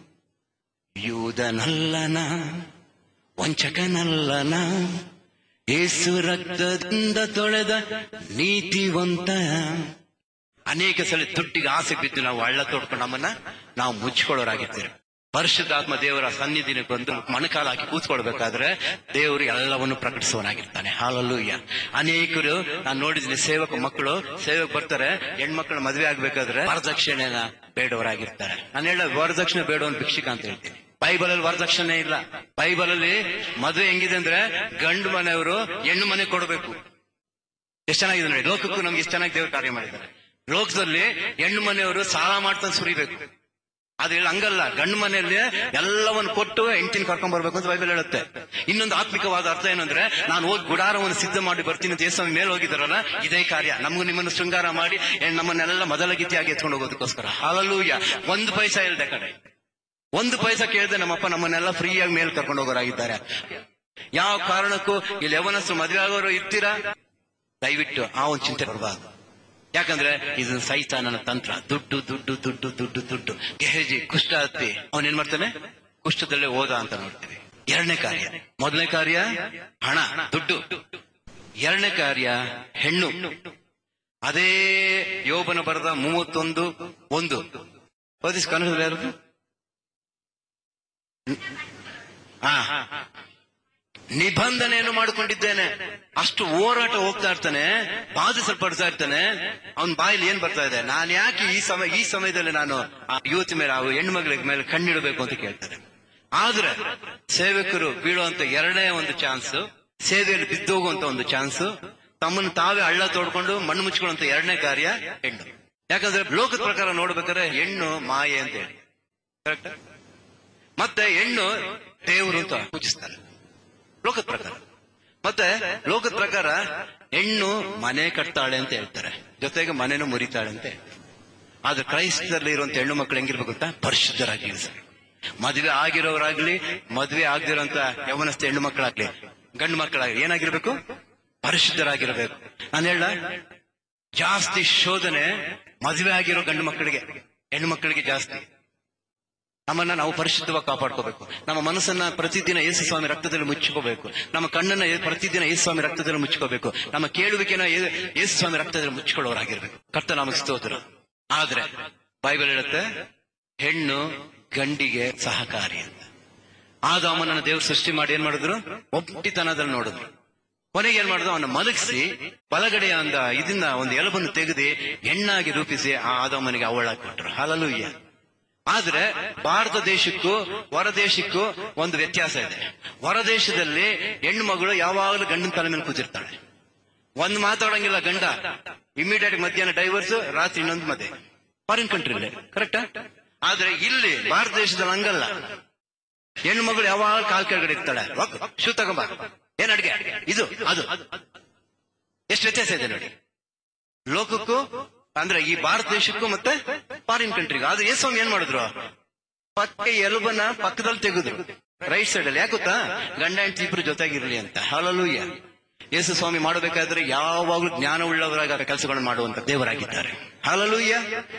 ಯೂದನಲ್ಲನ ವಂಚಕನಲ್ಲನ ಏಸು ರಕ್ತದಿಂದ ತೊಳೆದ ನೀತಿವಂತ ಅನೇಕ ಸಲ ದುಡ್ಡಿಗೆ ಆಸೆ ಬಿದ್ದು ನಾವು ಹಳ್ಳ ತೋಡ್ಕೊಂಡು ನಮ್ಮನ್ನ ನಾವು ಮುಚ್ಕೊಳ್ಳೋರಾಗಿರ್ತೀವಿ ಪರಿಶುದ್ಧಾತ್ಮ ದೇವರ ಸನ್ನಿಧಿನ ಬಂದು ಮಣಕಾಲ ಹಾಕಿ ಕೂತ್ಕೊಳ್ಬೇಕಾದ್ರೆ ದೇವರು ಎಲ್ಲವನ್ನು ಪ್ರಕಟಿಸುವನಾಗಿರ್ತಾನೆ ಹಾಲಲ್ಲೂ ಅನೇಕರು ನಾನು ನೋಡಿದ್ದೀನಿ ಸೇವಕ ಮಕ್ಕಳು ಸೇವಕ್ ಬರ್ತಾರೆ ಹೆಣ್ಮಕ್ಳ ಮದುವೆ ಆಗ್ಬೇಕಾದ್ರೆ ವರದಕ್ಷಿಣೆನ ಬೇಡವರಾಗಿರ್ತಾರೆ ನಾನು ಹೇಳ ವರದಕ್ಷಿಣೆ ಬೇಡವನ್ ಭಿಕ್ಷಿಕ ಅಂತ ಹೇಳ್ತೀನಿ ಬೈಬಲ್ ಅಲ್ಲಿ ವರದಕ್ಷಿಣೆ ಇಲ್ಲ ಬೈಬಲ್ ಅಲ್ಲಿ ಮದುವೆ ಹೆಂಗಿದೆ ಅಂದ್ರೆ ಗಂಡು ಮನೆಯವರು ಹೆಣ್ಣು ಮನೆ ಕೊಡಬೇಕು ಎಷ್ಟು ಚೆನ್ನಾಗಿದೆ ನೋಡಿ ಲೋಕಕ್ಕೂ ನಮ್ಗೆ ಎಷ್ಟು ಚೆನ್ನಾಗಿ ದೇವರು ಕಾರ್ಯ ಮಾಡಿದ್ದಾರೆ ಲೋಕದಲ್ಲಿ ಹೆಣ್ಣು ಮನೆಯವರು ಸಾಲ ಮಾಡ್ತಾನೆ ಸುರಿಬೇಕು ಆದ್ರೆ ಇಲ್ಲಿ ಹಂಗಲ್ಲ ಗಂಡು ಮನೆಯಲ್ಲಿ ಎಲ್ಲವನ್ನು ಕೊಟ್ಟು ಹೆಂಡತಿನ ಕರ್ಕೊಂಡ್ ಬರ್ಬೇಕು ಅಂತ ಬೈಬಲ್ ಹೇಳುತ್ತೆ ಇನ್ನೊಂದು ಆತ್ಮಿಕವಾದ ಅರ್ಥ ಏನಂದ್ರೆ ನಾನು ಹೋಗಿ ಗುಡಾರವನ್ನು ಸಿದ್ಧ ಮಾಡಿ ಬರ್ತೀನಿ ಅಂತ ಯೇಸು ಮೇಲೆ ಹೋಗಿದಾರಲ್ಲ ಇದೇ ಕಾರ್ಯ ನಮಗೂ ನಿಮ್ಮನ್ನು ಶೃಂಗಾರ ಮಾಡಿ ಏ, ನಮ್ಮನ್ನೆಲ್ಲ ಮೊದಲ ಗೀತಿಯಾಗಿ ಎತ್ಕೊಂಡು ಹೋಗೋದಕ್ಕೋಸ್ಕರ ಹಾಲಲ್ಲೂಯ್ಯ ಒಂದು ಪೈಸಾ ಇಲ್ದೆ ಕಡೆ ಒಂದು ಪೈಸಾ ಕೇಳದೆ ನಮ್ಮಪ್ಪ ನಮ್ಮನ್ನೆಲ್ಲ ಫ್ರೀಯಾಗಿ ಮೇಲೆ ಕರ್ಕೊಂಡು ಹೋಗೋರಾಗಿದ್ದಾರೆ ಯಾವ ಕಾರಣಕ್ಕೂ ಇಲ್ಲಿ ಯವನಸ್ಸು ಮದುವೆ ಆಗೋರು ಇರ್ತೀರಾ ದಯವಿಟ್ಟು ಆ ಒಂದು ಚಿಂತೆ ಬರಬಾರ್ದು ಯಾಕಂದ್ರೆ ಇದು ಸೈತಾನನ ತಂತ್ರ ದುಡ್ಡು ದುಡ್ಡು ದುಡ್ಡು ದುಡ್ಡು ದುಡ್ಡು ಗೆಹಜಿ ಕುಷ್ಠ ಹತ್ತಿ ಅವನ್ ಏನ್ ಮಾಡ್ತಾನೆ ಕುಷ್ಠದಲ್ಲೇ ಹೋದ ಅಂತ ನೋಡ್ತೀವಿ ಎರಡನೇ ಕಾರ್ಯ ಮೊದಲನೇ ಕಾರ್ಯ ಹಣ ದುಡ್ಡು ಎರಡನೇ ಕಾರ್ಯ ಹೆಣ್ಣು ಅದೇ ಯೋಬನ ಬರೆದ ಮೂವತ್ತೊಂದು ಒಂದು ಓದಿಸ್ ಕನ್ನಡದಲ್ಲಿ ಯಾರು ಹಾ ನಿಬಂಧನೆಯನ್ನು ಮಾಡಿಕೊಂಡಿದ್ದೇನೆ ಅಷ್ಟು ಹೋರಾಟ ಹೋಗ್ತಾ ಇರ್ತಾನೆ ಬಾಧಿಸಲ್ಪಡ್ತಾ ಇರ್ತಾನೆ ಅವನ್ ಬಾಯಲ್ಲಿ ಏನ್ ಬರ್ತಾ ಇದೆ ನಾನು ಯಾಕೆ ಈ ಸಮಯ ಈ ಸಮಯದಲ್ಲಿ ನಾನು ಆ ಯುವತಿ ಮೇಲೆ ಆ ಹೆಣ್ಣು ಮಗಳ ಮೇಲೆ ಕಣ್ಣಿಡಬೇಕು ಅಂತ ಕೇಳ್ತಾರೆ ಆದ್ರೆ ಸೇವಕರು ಬೀಳುವಂತ ಎರಡನೇ ಒಂದು ಚಾನ್ಸ್ ಸೇವೆಯಲ್ಲಿ ಬಿದ್ದೋಗುವಂತ ಒಂದು ಚಾನ್ಸ್ ತಮ್ಮನ್ನು ತಾವೇ ಹಳ್ಳ ತೋಡ್ಕೊಂಡು ಮಣ್ಣು ಮುಚ್ಕೊಳ್ಳುವಂತ ಎರಡನೇ ಕಾರ್ಯ ಹೆಣ್ಣು ಯಾಕಂದ್ರೆ ಲೋಕದ ಪ್ರಕಾರ ನೋಡ್ಬೇಕಾದ್ರೆ ಹೆಣ್ಣು ಮಾಯೆ ಅಂತ ಹೇಳಿ ಕರೆಕ್ಟ್ ಮತ್ತೆ ಹೆಣ್ಣು ದೇವರು ಅಂತ ಪೂಜಿಸ್ತಾರೆ ಲೋಕದ ಪ್ರಕಾರ ಮತ್ತೆ ಲೋಕದ ಪ್ರಕಾರ ಹೆಣ್ಣು ಮನೆ ಕಟ್ತಾಳೆ ಅಂತ ಹೇಳ್ತಾರೆ ಜೊತೆಗೆ ಮನೆನೂ ಮುರಿತಾಳೆ ಅಂತ ಹೇಳ್ತಾರೆ ಆದ್ರೆ ಕ್ರೈಸ್ತರಲ್ಲಿ ಇರುವಂತ ಹೆಣ್ಣು ಮಕ್ಕಳು ಹೆಂಗಿರ್ಬೇಕು ಅಂತ ಪರಿಶುದ್ಧರಾಗಿ ಇರ್ತಾರೆ ಮದುವೆ ಆಗಿರೋರಾಗ್ಲಿ ಮದುವೆ ಆಗದಿರೋಂತ ಯವನಸ್ಥ ಹೆಣ್ಣು ಮಕ್ಕಳಾಗ್ಲಿ ಗಂಡು ಮಕ್ಕಳಾಗ್ಲಿ ಏನಾಗಿರ್ಬೇಕು ಪರಿಶುದ್ಧರಾಗಿರ್ಬೇಕು ನಾನು ಹೇಳ ಜಾಸ್ತಿ ಶೋಧನೆ ಮದುವೆ ಆಗಿರೋ ಗಂಡು ಮಕ್ಕಳಿಗೆ ಹೆಣ್ಣು ಮಕ್ಕಳಿಗೆ ಜಾಸ್ತಿ ನಮ್ಮನ್ನ ನಾವು ಪರಿಶುದ್ಧವಾಗಿ ಕಾಪಾಡ್ಕೋಬೇಕು ನಮ್ಮ ಮನಸ್ಸನ್ನ ಪ್ರತಿದಿನ ಯೇಸು ಸ್ವಾಮಿ ರಕ್ತದಲ್ಲಿ ಮುಚ್ಚಿಕೋಬೇಕು ನಮ್ಮ ಕಣ್ಣನ್ನ ಯೇ- ಪ್ರತಿದಿನ ಯೇಸು ಸ್ವಾಮಿ ರಕ್ತದಲ್ಲಿ ಮುಚ್ಚಿಕೋಬೇಕು ನಮ್ಮ ಕೇಳುವಿಕೆನ ಯೇ- ಯೇಸು ಸ್ವಾಮಿ ರಕ್ತದಲ್ಲಿ ಮುಚ್ಚಿಕೊಳ್ಳೋರಾಗಿರ್ಬೇಕು ಕರ್ತ ನಮಗೆ ಸ್ತೋತ್ರ ಆದ್ರೆ ಬೈಬಲ್ ಹೇಳುತ್ತೆ ಹೆಣ್ಣು ಗಂಡಿಗೆ ಸಹಕಾರಿ ಅಂತ ಆದಾಮನನ್ನ ದೇವ್ರು ಸೃಷ್ಟಿ ಮಾಡಿ ಏನ್ ಮಾಡಿದ್ರು ಒಬ್ಬಟಿತನದಲ್ಲಿ ನೋಡಿದ್ರು ಕೊನೆಗೆ ಏನ್ ಮಾಡಿದ್ರು ಅವನ ಮಲಗಿಸಿ ಬಲಗಡೆಯ ಅಂದ ಇದನ್ನ ಒಂದು ಎಲಬನ್ನು ತೆಗೆದು ಹೆಣ್ಣಾಗಿ ರೂಪಿಸಿ ಆ ಆದಾಮನಿಗೆ ಅವಳಾಗಿ ಕೊಟ್ಟರು ಹಾಲಲ್ಲೂಯ್ಯ ಆದ್ರೆ ಭಾರತ ದೇಶಕ್ಕೂ ಹೊರ ದೇಶಕ್ಕೂ ಒಂದು ವ್ಯತ್ಯಾಸ ಇದೆ ಹೊರ ದೇಶದಲ್ಲಿ ಹೆಣ್ಣು ಮಗಳು ಯಾವಾಗಲೂ ಗಂಡನ ತಲೆ ಮೇಲೆ ಕೂತಿರ್ತಾಳೆ ಒಂದ್ ಮಾತಾಡಂಗಿಲ್ಲ ಗಂಡ ಇಮಿಡಿಯೇಟ್ ಮಧ್ಯಾಹ್ನ ಡೈವರ್ಸ್ ರಾತ್ರಿ ಇನ್ನೊಂದು ಮದುವೆ ಫಾರಿನ್ ಕಂಟ್ರಿಲಿ ಕರೆಕ್ಟಾ ಆದ್ರೆ ಇಲ್ಲಿ ಭಾರತ ದೇಶದಲ್ಲಿ ಹಂಗಲ್ಲ ಹೆಣ್ಣು ಮಗಳು ಯಾವಾಗ ಕಾಲ್ ಕೆಳಗಡೆ ಇರ್ತಾಳೆ ಹೋಗು, ಶೂ ತಗೊಂಬ ಏನ್ ಅಡ್ಗೆ ಇದು ಅದು ಎಷ್ಟು ವ್ಯತ್ಯಾಸ ಇದೆ ನೋಡಿ ಲೋಕಕ್ಕೂ ಅಂದ್ರೆ ಈ ಭಾರತ ದೇಶಕ್ಕೂ ಮತ್ತೆ ಫಾರಿನ್ ಕಂಟ್ರಿಗೂ ಆದ್ರೆ ಯೇಸು ಸ್ವಾಮಿ ಏನ್ ಮಾಡಿದ್ರು ಪಕ್ಕ ಎಲುಬನ್ನ ಪಕ್ಕದಲ್ಲಿ ತೆಗೆದ್ರು ರೈಟ್ ಸೈಡ್ ಅಲ್ಲಿ ಯಾಕೆ ಗೊತ್ತಾ ಗಂಡ ಹೆಂಡತಿ ಇಬ್ರು ಜೊತೆಗಿರ್ಲಿ ಅಂತ ಹಾಲಲ್ಲೂಯ್ಯ ಯೇಸು ಸ್ವಾಮಿ ಮಾಡಬೇಕಾದ್ರೆ ಯಾವಾಗ್ಲೂ ಜ್ಞಾನ ಉಳ್ಳವರಾಗ ಕೆಲಸಗಳನ್ನು ಮಾಡುವಂತ ದೇವರಾಗಿದ್ದಾರೆ ಹಾಲಲ್ಲೂಯ್ಯ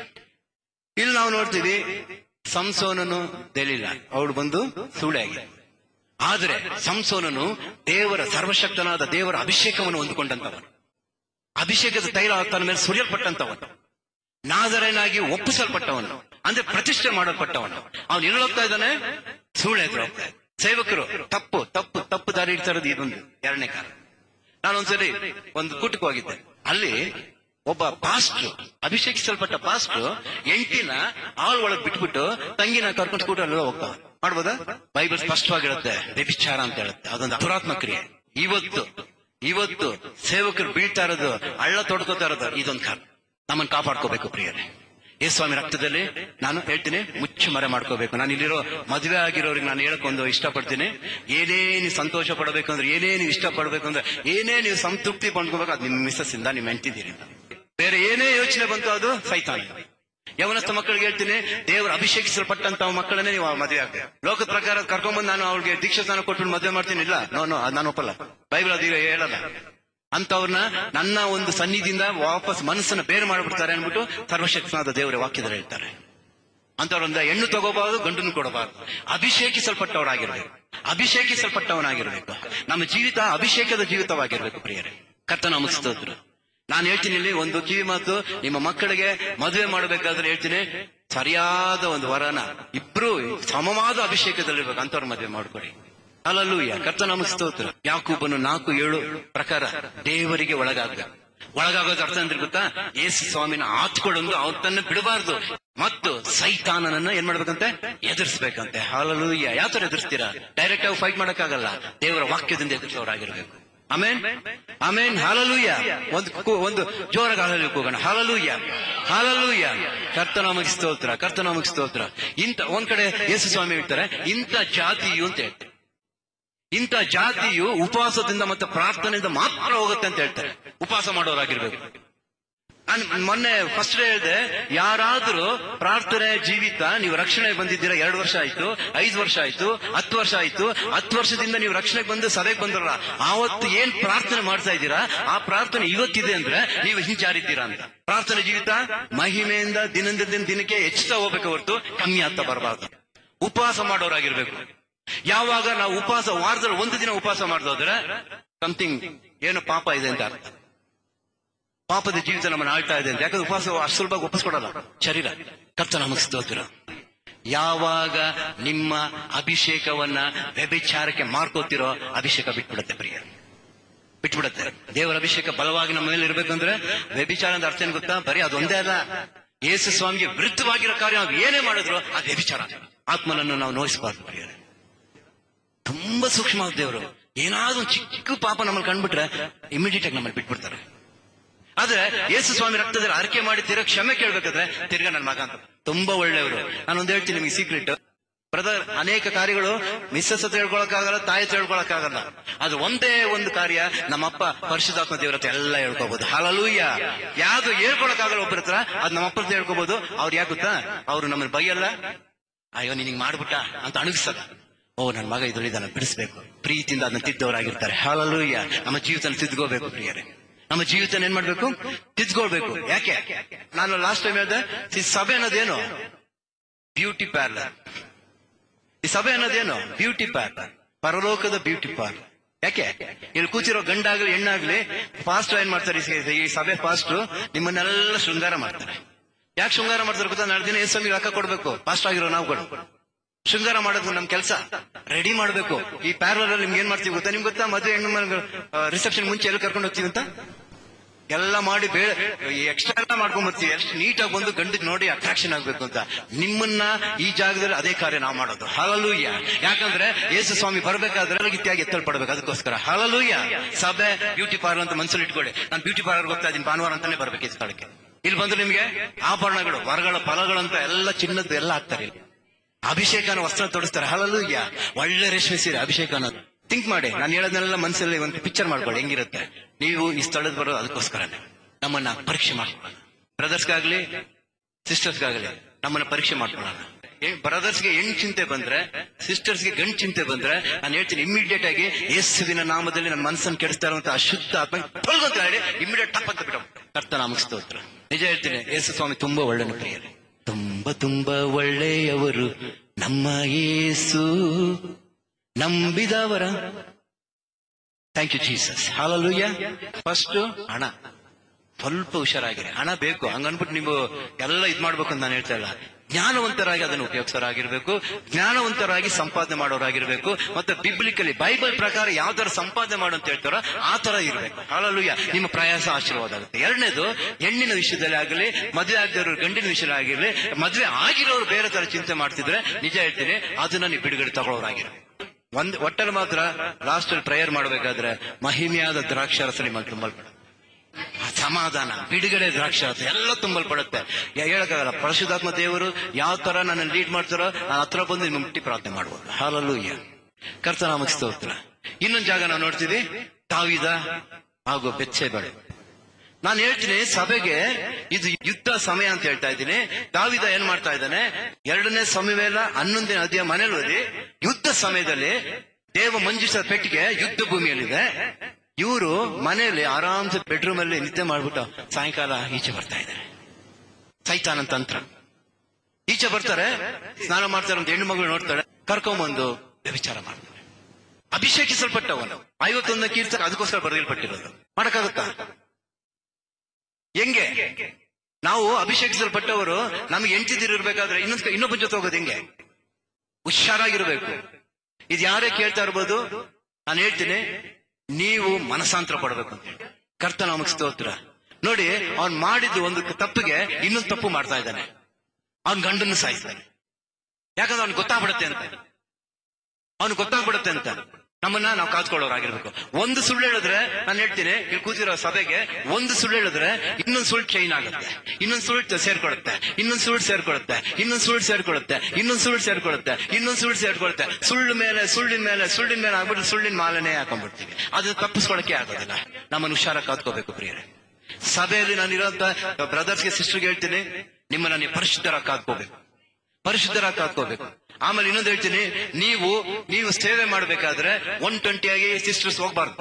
ಇಲ್ಲಿ ನಾವು ನೋಡ್ತೀವಿ ಸಂಸೋನನು ದೆಲಿಲ್ಲ ಅವಳು ಬಂದು ಸುಳ್ಳೆ ಆದ್ರೆ ಸಂಸೋನನು ದೇವರ ಸರ್ವಶಕ್ತನಾದ ದೇವರ ಅಭಿಷೇಕವನ್ನು ಹೊಂದಿಕೊಂಡಂತವನು ಅಭಿಷೇಕದ ತೈಲ ತನ್ನ ಮೇಲೆ ಸುರಿಯಲ್ಪಟ್ಟಂತವನು ನಾದರನಾಗಿ ಒಪ್ಪಿಸಲ್ಪಟ್ಟವನು ಅಂದ್ರೆ ಪ್ರತಿಷ್ಠೆ ಮಾಡಲ್ಪಟ್ಟವನು ಅವನು ಎಲ್ಲಿ ಹೋಗ್ತಾ ಇದ್ದಾನೆ ಸುಳ್ಳು ಎದುರು ಹೋಗ್ತಾ ಇದ್ದಾನೆ. ಸೇವಕರು ತಪ್ಪು ತಪ್ಪು ತಪ್ಪು ದಾರಿ ಇಡ್ತಾ ಇರೋದು ಇದೊಂದು ಎರಡನೇ ಕಾರಣ ನಾನೊಂದ್ಸರಿ ಒಂದು ಕೂಟಕ್ಕೆ ಹೋಗಿದ್ದೆ ಅಲ್ಲಿ ಒಬ್ಬ ಪಾಸ್ಟ್ ಅಭಿಷೇಕಿಸಲ್ಪಟ್ಟ ಪಾಸ್ಟ್ ಎಂಟಿನ ಆಳ್ ಒಳಗ್ ಬಿಟ್ಬಿಟ್ಟು ತಂಗಿನ ಕರ್ಕೊಂಡು ಸ್ಕೂಟರ್ ಹೋಗ್ತಾವ ಮಾಡ್ಬೋದಾ ಬೈಬಲ್ ಸ್ಪಷ್ಟವಾಗಿರುತ್ತೆ ವ್ಯಭಿಚಾರ ಅಂತ ಹೇಳುತ್ತೆ ಅದೊಂದು ಅಪರಾತ್ಮ ಕ್ರಿಯೆ ಇವತ್ತು ಇವತ್ತು ಸೇವಕರು ಬೀಳ್ತಾ ಇರೋದು ಹಳ್ಳ ತೊಡ್ಕೋತಾ ಇರೋದು ಇದೊಂದು ಕಾರಣ ನಮ್ಮನ್ನು ಕಾಪಾಡ್ಕೋಬೇಕು ಪ್ರಿಯರೇ ಏ ಸ್ವಾಮಿ ರಕ್ತದಲ್ಲಿ ನಾನು ಹೇಳ್ತೀನಿ ಮುಚ್ಚು ಮರೆ ಮಾಡ್ಕೋಬೇಕು ನಾನು ಇಲ್ಲಿರೋ ಮದುವೆ ಆಗಿರೋರಿಗೆ ನಾನು ಹೇಳಕ್ಕೊಂದು ಇಷ್ಟಪಡ್ತೀನಿ ಏನೇ ನೀವು ಸಂತೋಷ ಪಡಬೇಕು ಅಂದ್ರೆ ಏನೇ ನೀವು ಇಷ್ಟಪಡ್ಬೇಕು ಅಂದ್ರೆ ಏನೇ ನೀವು ಸಂತೃಪ್ತಿ ಪಡ್ಕೋಬೇಕು ಅದು ನಿಮ್ಮ ಮಿಸ್ಸಸ್ ಇಂದ ನೀವು ಮೆಂಟಿದ್ದೀರಿ ಬೇರೆ ಏನೇ ಯೋಚನೆ ಬಂತು ಅದು ಸೈತಾನ ಯವನಸ್ಥ ಮಕ್ಕಳಿಗೆ ಹೇಳ್ತೀನಿ ದೇವರು ಅಭಿಷೇಕಿಸಲ್ಪಟ್ಟಂತ ಮಕ್ಕಳನ್ನೇ ನೀವು ಮದುವೆ ಆಗ್ಬೇಕು ಲೋಕದ ಪ್ರಕಾರ ಕರ್ಕೊಂಡ್ಬಂದು ನಾನು ಅವ್ರಿಗೆ ದೀಕ್ಷಾ ಸ್ನಾನ ಕೊಟ್ಬಿಟ್ಟು ಮದುವೆ ಮಾಡ್ತೀನಿ ಇಲ್ಲ ನೋ ನೋ ಅದು ನಾನು ಒಪ್ಪಲ್ಲ ಬೈಬಲ್ ಅದೀಗ ಹೇಳಲ್ಲ ಅಂತವ್ರನ್ನ ನನ್ನ ಒಂದು ಸನ್ನಿಧಿಯಿಂದ ವಾಪಸ್ ಮನಸ್ಸನ್ನ ಬೇರೆ ಮಾಡಿಬಿಡ್ತಾರೆ ಅನ್ಬಿಟ್ಟು ಸರ್ವಶಕ್ತನಾದ ದೇವರ ವಾಕ್ಯದಲ್ಲಿ ಹೇಳ್ತಾರೆ ಅಂತವ್ರಿಂದ ಹೆಣ್ಣು ತಗೋಬಾರದು ಗಂಡನ್ನು ಕೊಡಬಾರದು ಅಭಿಷೇಕಿಸಲ್ಪಟ್ಟವರಾಗಿರ್ಬೇಕು ಅಭಿಷೇಕಿಸಲ್ಪಟ್ಟವನಾಗಿರ್ಬೇಕು ನಮ್ಮ ಜೀವಿತ ಅಭಿಷೇಕದ ಜೀವಿತವಾಗಿರ್ಬೇಕು ಪ್ರಿಯರೇ ಕರ್ತನ ಸ್ತೋತ್ರ ನಾನು ಹೇಳ್ತೀನಿ ಇಲ್ಲಿ ಒಂದು ಕಿವಿ ಮಾತು ನಿಮ್ಮ ಮಕ್ಕಳಿಗೆ ಮದುವೆ ಮಾಡಬೇಕಾದ್ರೆ ಹೇಳ್ತೀನಿ ಸರಿಯಾದ ಒಂದು ವರನ ಇಬ್ರು ಸಮವಾದ ಅಭಿಷೇಕದಲ್ಲಿರ್ಬೇಕು ಅಂತವ್ರ ಮದುವೆ ಮಾಡ್ಕೊಡಿ ಅಲ್ಲಲ್ಲೂಯ್ಯ ಕರ್ತನ ಸ್ತೋತ್ರ ಯಾಕೂಬನು ನಾಲ್ಕು ಏಳು ಪ್ರಕಾರ ದೇವರಿಗೆ ಒಳಗಾಗ ಒಳಗಾಗೋದು ಅರ್ಥ ಅಂದ್ರೆ ಗೊತ್ತಾ ಯೇಸು ಸ್ವಾಮಿನ ಆತ್ಕೊಳ್ಳೊಂದು ಅವತ್ತನ್ನ ಬಿಡಬಾರ್ದು ಮತ್ತು ಸೈತಾನನನ್ನ ಏನ್ ಮಾಡ್ಬೇಕಂತೆ ಎದುರಿಸ್ಬೇಕಂತೆ ಹಾಲಲ್ಲೂಯ್ಯ ಯಾವ ತರ ಎದುರಿಸ್ತೀರಾ ಡೈರೆಕ್ಟ್ ಆಗಿ ಫೈಟ್ ಮಾಡಕ್ಕಾಗಲ್ಲ ದೇವರ ವಾಕ್ಯದಿಂದ ಎದುರಿಸೋರಾಗಿರ್ಬೇಕು ಆಮೇನ್ ಆಮೇನ್ ಹಾಲಲೂಯ ಒಂದು ಕು- ಒಂದು ಜೋರಾಗಿ ಹಾಲಲು ಕೂಗೋಣ ಹಾಲಲೂಯ ಹಾಲಲೂಯ ಕರ್ತನಾಮಕ್ಕೆ ಸ್ತೋತ್ರ ಕರ್ತನಾಮಕ್ಕೆ ಸ್ತೋತ್ರ ಇಂತ ಒಂದ್ ಕಡೆ ಯೇಸು ಸ್ವಾಮಿ ಹೇಳ್ತಾರೆ ಇಂಥ ಜಾತಿಯು ಅಂತ ಹೇಳ್ತಾರೆ ಇಂಥ ಜಾತಿಯು ಉಪವಾಸದಿಂದ ಮತ್ತೆ ಪ್ರಾರ್ಥನೆಯಿಂದ ಮಾತ್ರ ಹೋಗುತ್ತೆ ಅಂತ ಹೇಳ್ತಾರೆ ಉಪವಾಸ ಮಾಡೋರಾಗಿರ್ಬೇಕು ನಾನು ಮೊನ್ನೆ ಫಸ್ಟ್ ಹೇಳಿದೆ ಯಾರಾದ್ರೂ ಪ್ರಾರ್ಥನೆ ಜೀವಿತ ನೀವು ರಕ್ಷಣೆ ಬಂದಿದ್ದೀರಾ ಎರಡು ವರ್ಷ ಆಯ್ತು ಐದು ವರ್ಷ ಆಯ್ತು ಹತ್ತು ವರ್ಷ ಆಯ್ತು ಹತ್ತು ವರ್ಷದಿಂದ ನೀವು ರಕ್ಷಣೆಗೆ ಬಂದು ಸಭೆಗೆ ಬಂದ್ರಲ್ಲ ಆವತ್ತು ಏನ್ ಪ್ರಾರ್ಥನೆ ಮಾಡ್ತಾ ಇದ್ದೀರಾ ಆ ಪ್ರಾರ್ಥನೆ ಇವತ್ತಿದೆ ಅಂದ್ರೆ ನೀವು ಹಿಂಜಾರಿದ್ದೀರಾ ಅಂತ ಪ್ರಾರ್ಥನೆ ಜೀವಿತ ಮಹಿಮೆಯಿಂದ ದಿನದಿಂದ ದಿನ ದಿನಕ್ಕೆ ಹೆಚ್ಚುತ್ತಾ ಹೋಗ್ಬೇಕು ಹೊರತು ಕಮ್ಮಿ ಆಗ್ತಾ ಬರಬಾರ್ದು ಉಪವಾಸ ಮಾಡೋರಾಗಿರ್ಬೇಕು ಯಾವಾಗ ನಾವು ಉಪವಾಸ ವಾರದಲ್ಲಿ ಒಂದು ದಿನ ಉಪವಾಸ ಮಾಡ್ದೋದ್ರೆ ಸಮಥಿಂಗ್ ಏನು ಪಾಪ ಇದೆ ಅಂತ ಅರ್ಥ ಪಾಪದ ಜೀವಿತ ನಮ್ಮನ್ನು ಆಳ್ತಾ ಇದೆ ಅಂತ ಯಾಕಂದ್ರೆ ಉಪವಾಸ ಅಷ್ಟು ಸುಲಭವಾಗಿ ಒಪ್ಪಿಸ್ಕೊಡಲ್ಲ ಶರೀರ ಕರ್ತ ನಮಗೆ ಸ್ತೋತ್ರ ಯಾವಾಗ ನಿಮ್ಮ ಅಭಿಷೇಕವನ್ನ ವ್ಯಭಿಚಾರಕ್ಕೆ ಮಾರ್ಕೋತಿರೋ ಅಭಿಷೇಕ ಬಿಟ್ಬಿಡುತ್ತೆ ಪ್ರಿಯ ಬಿಟ್ಬಿಡುತ್ತೆ ದೇವರ ಅಭಿಷೇಕ ಬಲವಾಗಿ ನಮ್ಮ ಮೇಲೆ ಇರ್ಬೇಕಂದ್ರೆ ವ್ಯಭಿಚಾರ ಅಂತ ಅರ್ಥ ಏನ್ ಗೊತ್ತಾ ಬರೀ ಅದೊಂದೇ ಅಲ್ಲ ಯೇಸು ಸ್ವಾಮಿಗೆ ವಿರುದ್ಧವಾಗಿರೋ ಕಾರ್ಯ ನಾವು ಏನೇ ಮಾಡಿದ್ರು ಅದು ವ್ಯಭಿಚಾರ ಆತ್ಮನನ್ನು ನಾವು ನೋಯಿಸಬಾರ್ದು ಪ್ರಿಯರೇ ತುಂಬಾ ಸೂಕ್ಷ್ಮ ದೇವರು ಏನಾದ್ರೂ ಒಂದು ಚಿಕ್ಕ ಪಾಪ ನಮ್ಮಲ್ಲಿ ಕಂಡ್ಬಿಟ್ರೆ ಇಮಿಡಿಯೇಟ್ ಆಗಿ ನಮ್ಮಲ್ಲಿ ಬಿಟ್ಬಿಡ್ತಾರೆ ಆದ್ರೆ ಯೇಸು ಸ್ವಾಮಿ ರಕ್ತದಲ್ಲಿ ಆರಕೆ ಮಾಡಿ ತಿರ್ಗ ಕ್ಷಮೆ ಕೇಳ್ಬೇಕಾದ್ರೆ ತಿರ್ಗಾ ನನ್ನ ಮಗ ಅಂತ ತುಂಬಾ ಒಳ್ಳೆಯವರು ನಾನೊಂದು ಹೇಳ್ತೀನಿ ನಿಮಗೆ ಸೀಕ್ರೆಟ್ ಬ್ರದರ್ ಅನೇಕ ಕಾರ್ಯಗಳು ಮಿಸ್ಸಸ್ ಹತ್ರ ಹೇಳ್ಕೊಳಕ್ಕಾಗಲ್ಲ ತಾಯಿ ಹತ್ರ ಹೇಳ್ಕೊಳಕ್ಕಾಗಲ್ಲ ಅದು ಒಂದೇ ಒಂದು ಕಾರ್ಯ ನಮ್ಮಪ್ಪ ಪರಿಶುದ್ಧಾತ್ಮ ದೇವರ ಹತ್ರ ಎಲ್ಲ ಹೇಳ್ಕೋಬಹುದು ಹಾಲಲೂಯ್ಯ ಯಾವ್ದು ಹೇಳ್ಕೊಳಕ್ಕಾಗಲ್ಲ ಒಬ್ಬರ ಹತ್ರ ಅದ್ ನಮ್ಮಪ್ಪ ಹತ್ರ ಹೇಳ್ಕೋಬಹುದು ಅವ್ರು ಯಾಕೆ ಗೊತ್ತಾ ಅವ್ರು ನಮ್ಮನ್ನ ಬೈಯಲ್ಲ ಅಯ್ಯೋ ನಿನಗೆ ಮಾಡ್ಬಿಟ್ಟ ಅಂತ ಅಣಗಿಸಲ್ಲ ಓ ನನ್ನ ಮಗ ಇದ್ರಲ್ಲಿದ್ದಾನೆ ಬಿಡಿಸ್ಬೇಕು ಪ್ರೀತಿಯಿಂದ ಅದನ್ನ ತಿದ್ದವರಾಗಿರ್ತಾರೆ ಹಾಲಲೂಯ್ಯ ನಮ್ಮ ಜೀವಿತ ತಿದ್ಕೋಬೇಕು ಪ್ರಿಯರೇ ನಮ್ಮ ಜೀವಿತ ಏನ್ ಮಾಡ್ಬೇಕು ತಿದ್ಕೊಳ್ಬೇಕು ಯಾಕೆ ನಾನು ಲಾಸ್ಟ್ ಟೈಮ್ ಹೇಳಿದೆ ಈ ಸಭೆ ಅನ್ನೋದೇನು ಬ್ಯೂಟಿ ಪಾರ್ಲರ್ ಈ ಸಭೆ ಅನ್ನೋದೇನು ಬ್ಯೂಟಿ ಪಾರ್ಲರ್ ಪರಲೋಕದ ಬ್ಯೂಟಿ ಪಾರ್ಲರ್ ಯಾಕೆ ಇಲ್ಲಿ ಕೂತಿರೋ ಗಂಡಾಗ್ಲಿ ಹೆಣ್ಣಾಗ್ಲಿ ಫಾಸ್ಟ್ ಏನ್ ಮಾಡ್ತಾರೆ ಈ- ಈ ಸಭೆ ಫಾಸ್ಟ್ ನಿಮ್ಮನ್ನೆಲ್ಲ ಶೃಂಗಾರ ಮಾಡ್ತಾರೆ ಯಾಕೆ ಶೃಂಗಾರ ಮಾಡ್ತಾರೆ ಗೊತ್ತಾ ನಾಳೆ ದಿನ ಏಸಂಗಿ ರೊಕ್ಕ ಕೊಡ್ಬೇಕು ಫಾಸ್ಟ್ ಆಗಿರೋ ನಾವು ಕೊಡು ಶೃಂಗಾರ ಮಾಡೋದು ನಮ್ ಕೆಲಸ ರೆಡಿ ಮಾಡ್ಬೇಕು ಈ ಪ್ಯಾರಲರ್ ಅಲ್ಲಿ ನಿಮ್ಗೆ ಏನ್ ಮಾಡ್ತೀವಿ ಗೊತ್ತಾ ನಿಮ್ಗೆ ಗೊತ್ತಾ ಮದುವೆ ಹೆಣ್ಣು ರಿಸೆಪ್ಷನ್ ಮುಂಚೆ ಎಲ್ಲಿ ಕರ್ಕೊಂಡು ಹೋಗ್ತೀವಿ ಅಂತ ಎಲ್ಲ ಮಾಡಿ ಬೇಡ ಎಕ್ಸ್ಟ್ರಾ ಎಲ್ಲ ಮಾಡ್ಕೊಂಡ್ ಬರ್ತೀವಿ ಎಷ್ಟು ನೀಟಾಗಿ ಬಂದು ಗಂಡಿಗೆ ನೋಡಿ ಅಟ್ರಾಕ್ಷನ್ ಆಗ್ಬೇಕು ಅಂತ ನಿಮ್ಮನ್ನ ಈ ಜಾಗದಲ್ಲಿ ಅದೇ ಕಾರ್ಯ ನಾವು ಮಾಡೋದು ಹಾಲಲೂಯ್ಯ ಯಾಕಂದ್ರೆ ಯೇಸು ಸ್ವಾಮಿ ಬರ್ಬೇಕಾದ್ರೆ ಗೀತಿಯಾಗಿ ಎತ್ತಲ್ಪಡ್ಬೇಕು ಅದಕ್ಕೋಸ್ಕರ ಹಾಲಲೂಯ್ಯ ಸಭೆ ಬ್ಯೂಟಿ ಪಾರ್ಲರ್ ಅಂತ ಮನ್ಸಲ್ಲಿ ಇಟ್ಕೊಳ್ಳಿ ನಾನು ಬ್ಯೂಟಿ ಪಾರ್ಲರ್ ಹೋಗ್ತಾ ಇದ್ದೀನಿ ಭಾನುವಾರ ಅಂತಾನೆ ಬರ್ಬೇಕು ಈ ಸ್ಥಳಕ್ಕೆ ಇಲ್ಲಿ ಬಂದ್ರೆ ನಿಮ್ಗೆ ಆಭರಣಗಳು ವರಗಳ ಫಲಗಳಂತ ಎಲ್ಲ ಚಿನ್ನದ್ದು ಎಲ್ಲ ಹಾಕ್ತಾರೆ ಇಲ್ಲಿ ಅಭಿಷೇಕನ ವಸ್ತ್ರ ತೊಡಿಸ್ತಾರೆ ಹಲಲೂಯ್ಯ ಒಳ್ಳೆ ರೇಷ್ಮೆ ಸೀರೆ ಅಭಿಷೇಕ ಅನ್ನೋದು ಥಿಂಕ್ ಮಾಡಿ ನಾನು ಹೇಳೋದನ್ನೆಲ್ಲ ಮನಸ್ಸಲ್ಲಿ ಒಂದು ಪಿಕ್ಚರ್ ಮಾಡ್ಕೊಳ್ಳಿ ಹೆಂಗಿರುತ್ತೆ ನೀವು ಈ ಸ್ಥಳದ ಬರೋದು ಅದಕ್ಕೋಸ್ಕರನೇ ನಮ್ಮನ್ನ ಪರೀಕ್ಷೆ ಮಾಡ್ಕೊಳ್ಳೋಣ ಬ್ರದರ್ಸ್ಗಾಗ್ಲಿ ಸಿಸ್ಟರ್ಸ್ಗಾಗ್ಲಿ ನಮ್ಮನ್ನ ಪರೀಕ್ಷೆ ಮಾಡ್ಕೊಳ್ಳೋಣ ಬ್ರದರ್ಸ್ಗೆ ಹೆಣ್ ಚಿಂತೆ ಬಂದ್ರೆ ಸಿಸ್ಟರ್ಸ್ಗೆ ಗಂಡ್ ಚಿಂತೆ ಬಂದ್ರೆ ನಾನು ಹೇಳ್ತೀನಿ ಇಮಿಡಿಯೇಟ್ ಆಗಿ ಯೇಸುವಿನ ನಾಮದಲ್ಲಿ ನನ್ನ ಮನಸ್ಸನ್ನು ಕೆಡಿಸ್ತಾ ಇರುವಂತ ಅಶುದ್ಧ ಆತ್ಮ ತೊಳ್ಗೊಂತ ಹೇಳಿ ಇಮಿಡಿಯೇಟ್ ಟಪ್ ಅಂತ ಬಿಟ್ಟು ಕರ್ತ ನಾಮಸ್ತೋತ್ರ ನಿಜ ಹೇಳ್ತೀನಿ ಯೇಸು ಸ್ವಾಮಿ ತುಂಬಾ ಒಳ್ಳೆ ಪ್ರಿಯರೇ ತುಂಬ ತುಂಬ ಒಳ್ಳೆಯವರು ನಮ್ಮ ಯೇಸು ನಂಬಿದವರ thank you Jesus hallelujah first ಹಣ ಸ್ವಲ್ಪ ಹುಷಾರಾಗಿರಿ ಹಣ ಬೇಕು ಹಂಗನ್ಬಿಟ್ಟು ನೀವು ಎಲ್ಲ ಇದ್ ಮಾಡ್ಬೇಕು ಅಂತ ನಾನು ಹೇಳ್ತಾ ಇಲ್ಲ ಜ್ಞಾನವಂತರಾಗಿ ಅದನ್ನು ಉಪಯೋಗಿಸೋರಾಗಿರ್ಬೇಕು ಜ್ಞಾನವಂತರಾಗಿ ಸಂಪಾದನೆ ಮಾಡೋರಾಗಿರ್ಬೇಕು ಮತ್ತೆ ಬಿಬ್ಲಿಕಲಿ ಬೈಬಲ್ ಪ್ರಕಾರ ಯಾವ ತರ ಸಂಪಾದನೆ ಮಾಡು ಅಂತ ಹೇಳ್ತಾರೋ ಆ ತರ ಇರ್ಬೇಕು ಹಾಲಲ್ಲೂಯ್ಯ ನಿಮ್ಮ ಪ್ರಯಾಸ ಆಶೀರ್ವಾದ ಆಗುತ್ತೆ ಎರಡನೇದು ಹೆಣ್ಣಿನ ವಿಷಯದಲ್ಲಿ ಆಗಲಿ ಮದುವೆ ಆಗದವ್ರು ಗಂಡಿನ ವಿಷಯ ಆಗಿರ್ಲಿ ಮದುವೆ ಆಗಿರೋರು ಬೇರೆ ತರ ಚಿಂತೆ ಮಾಡ್ತಿದ್ರೆ ನಿಜ ಹೇಳ್ತೀನಿ ಅದನ್ನ ನೀವು ಬಿಡುಗಡೆ ತಗೊಳ್ಳೋರಾಗಿರ್ಬೇಕು ಒಂದ್ ಒಟ್ಟಲ್ಲಿ ಮಾತ್ರ ಲಾಸ್ಟ್ ಅಲ್ಲಿ ಪ್ರೇಯರ್ ಮಾಡಬೇಕಾದ್ರೆ ಮಹಿಮೆಯಾದ ದ್ರಾಕ್ಷಾರಸ ನಿಮ್ಮಲ್ಲಿ ತುಂಬಲ್ಪಡ ಸಮಾಧಾನ ಬಿಡುಗಡೆ ದ್ರಾಕ್ಷಾರಸ ಎಲ್ಲ ತುಂಬಲ್ಪಡುತ್ತೆ ಯಾ- ಹೇಳಕ್ಕಾಗಲ್ಲ ಪರಿಶುದ್ಧಾತ್ಮ ದೇವರು ಯಾವ ತರ ನನ್ನ ಲೀಡ್ ಮಾಡ್ತಾರೋ ನಾನು ಹತ್ರ ಬಂದು ನಿಮ್ಮ ಮುಟ್ಟಿ ಪ್ರಾರ್ಥನೆ ಮಾಡ್ಬೋದು ಹಾಲಲ್ಲೂ ಕರ್ತನಾಮ ಸ್ತೋತ್ರ ಇನ್ನೊಂದು ಜಾಗ ನಾವು ನೋಡ್ತೀವಿ ತಾವಿದ ಹಾಗೂ ಬೆಚ್ಚೆಬಳೆ ನಾನು ಹೇಳ್ತೀನಿ ಸಭೆಗೆ ಇದು ಯುದ್ಧ ಸಮಯ ಅಂತ ಹೇಳ್ತಾ ಇದ್ದೀನಿ ದಾವಿದ ಏನ್ ಮಾಡ್ತಾ ಇದ್ದಾನೆ ಎರಡನೇ ಸಮಯವೆಲ್ಲ ಹನ್ನೊಂದನೇ ಅಧ್ಯಾಯ ಮನೇಲಿ ಓದಿ ಯುದ್ಧ ಸಮಯದಲ್ಲಿ ದೇವ ಮಂಜುಷ ಪೆಟ್ಟಿಗೆ ಯುದ್ಧ ಭೂಮಿಯಲ್ಲಿದೆ ಇವರು ಮನೆಯಲ್ಲಿ ಆರಾಮ್ಸೆ ಬೆಡ್ರೂಮ್ ಅಲ್ಲಿ ನಿದ್ದೆ ಮಾಡ್ಬಿಟ್ಟು ಸಾಯಂಕಾಲ ಈಚೆ ಬರ್ತಾ ಇದ್ದಾರೆ ಸೈತಾನನ್ ತಂತ್ರ ಈಚೆ ಬರ್ತಾರೆ ಸ್ನಾನ ಮಾಡ್ತಾರೆ ಅಂತ ಹೆಣ್ಣು ಮಗಳು ನೋಡ್ತಾಳೆ ಕರ್ಕೊಂಬಂದು ವ್ಯಭಿಚಾರ ಮಾಡ್ತಾರೆ ಅಭಿಷೇಕಿಸಲ್ಪಟ್ಟವನು ಐವತ್ತೊಂದನೇ ಕೀರ್ತಕ ಅದಕ್ಕೋಸ್ಕರ ಬರೆಯಲ್ಪಟ್ಟಿರೋದು ಮಾಡಕ್ಕಾಗುತ್ತಾ ಹೆಂಗೆ ನಾವು ಅಭಿಷೇಕಿಸಲ್ಪಟ್ಟವರು ನಮ್ಗೆ ಎಂಟಿದಿರ್ಬೇಕಾದ್ರೆ ಇನ್ನೊಂದ್ ಇನ್ನೊಬ್ಬನ ಜೊತೆ ಹೋಗೋದು ಹೆಂಗೆ ಹುಷಾರಾಗಿರ್ಬೇಕು ಇದು ಯಾರೇ ಕೇಳ್ತಾ ಇರ್ಬೋದು ನಾನು ಹೇಳ್ತೀನಿ ನೀವು ಮನಸಾಂತರ ಪಡಬೇಕು ಅಂತ ಹೇಳಿ ಕರ್ತ ನಮಗ್ ಸ್ತೋತ್ರ ನೋಡಿ ಅವ್ನ್ ಮಾಡಿದ್ದು ಒಂದು ತಪ್ಪಿಗೆ ಇನ್ನೊಂದು ತಪ್ಪು ಮಾಡ್ತಾ ಇದ್ದಾನೆ ಅವನ್ ಗಂಡನ್ನು ಸಾಯಿಸ್ತಾನೆ ಯಾಕಂದ್ರೆ ಅವ್ನ್ ಗೊತ್ತಾಗ್ಬಿಡುತ್ತೆ ಅಂತ ಅವ್ನು ಗೊತ್ತಾಗ್ಬಿಡುತ್ತೆ ಅಂತ ನಮ್ಮನ್ನ ನಾವು ಕಾತ್ಕೊಳ್ಳೋರಾಗಿರ್ಬೇಕು ಒಂದು ಸುಳ್ಳು ಹೇಳಿದ್ರೆ ನಾನು ಹೇಳ್ತೀನಿ ಇಲ್ಲಿ ಕೂತಿರೋ ಸಭೆಗೆ ಒಂದು ಸುಳ್ಳು ಹೇಳಿದ್ರೆ ಇನ್ನೊಂದು ಸುಳ್ಳು ಚೈನ್ ಆಗುತ್ತೆ ಇನ್ನೊಂದು ಸುಳ್ಳು ಸೇರ್ಕೊಳುತ್ತೆ ಇನ್ನೊಂದು ಸುಳ್ಳು ಸೇರ್ಕೊಳುತ್ತೆ ಇನ್ನೊಂದು ಸುಳ್ಳು ಸೇರ್ಕೊಳುತ್ತೆ ಇನ್ನೊಂದು ಸುಳ್ಳು ಸೇರ್ಕೊಳುತ್ತೆ ಇನ್ನೊಂದು ಸುಳ್ಳು ಸೇರ್ಕೊಳುತ್ತೆ ಸುಳ್ಳು ಮೇಲೆ ಸುಳ್ಳಿನ ಮೇಲೆ ಸುಳ್ಳಿನ ಮೇಲೆ ಆಗ್ಬಿಟ್ಟು ಸುಳ್ಳಿನ ಮಾಲನೆ ಹಾಕೊಂಡ್ಬಿಡ್ತೀವಿ ಅದು ತಪ್ಪಿಸ್ಕೊಳಕ್ಕೆ ಆಗೋದಿಲ್ಲ ನಮ್ಮನ್ನು ಹುಷಾರ ಕಾತ್ಕೋಬೇಕು ಪ್ರಿಯರೇ ಸಭೆಯಲ್ಲಿ ನಾನಿರೋಂತ ಬ್ರದರ್ಸ್ಗೆ ಸಿಸ್ಟರ್ಗೆ ಹೇಳ್ತೀನಿ ನಿಮ್ಮನ್ನ ನೀವು ಪರಿಶುದ್ಧರ ಕಾತ್ಕೋಬೇಕು ಪರಿಶುದ್ಧರ ಕಾತ್ಕೋಬೇಕು ಆಮೇಲೆ ಇನ್ನೊಂದು ಹೇಳ್ತೀನಿ ನೀವು ನೀವು ಸೇವೆ ಮಾಡ್ಬೇಕಾದ್ರೆ ಒನ್ ಟ್ವೆಂಟಿ ಆಗಿ ಸಿಸ್ಟರ್ಸ್ ಹೋಗ್ಬಾರ್ದು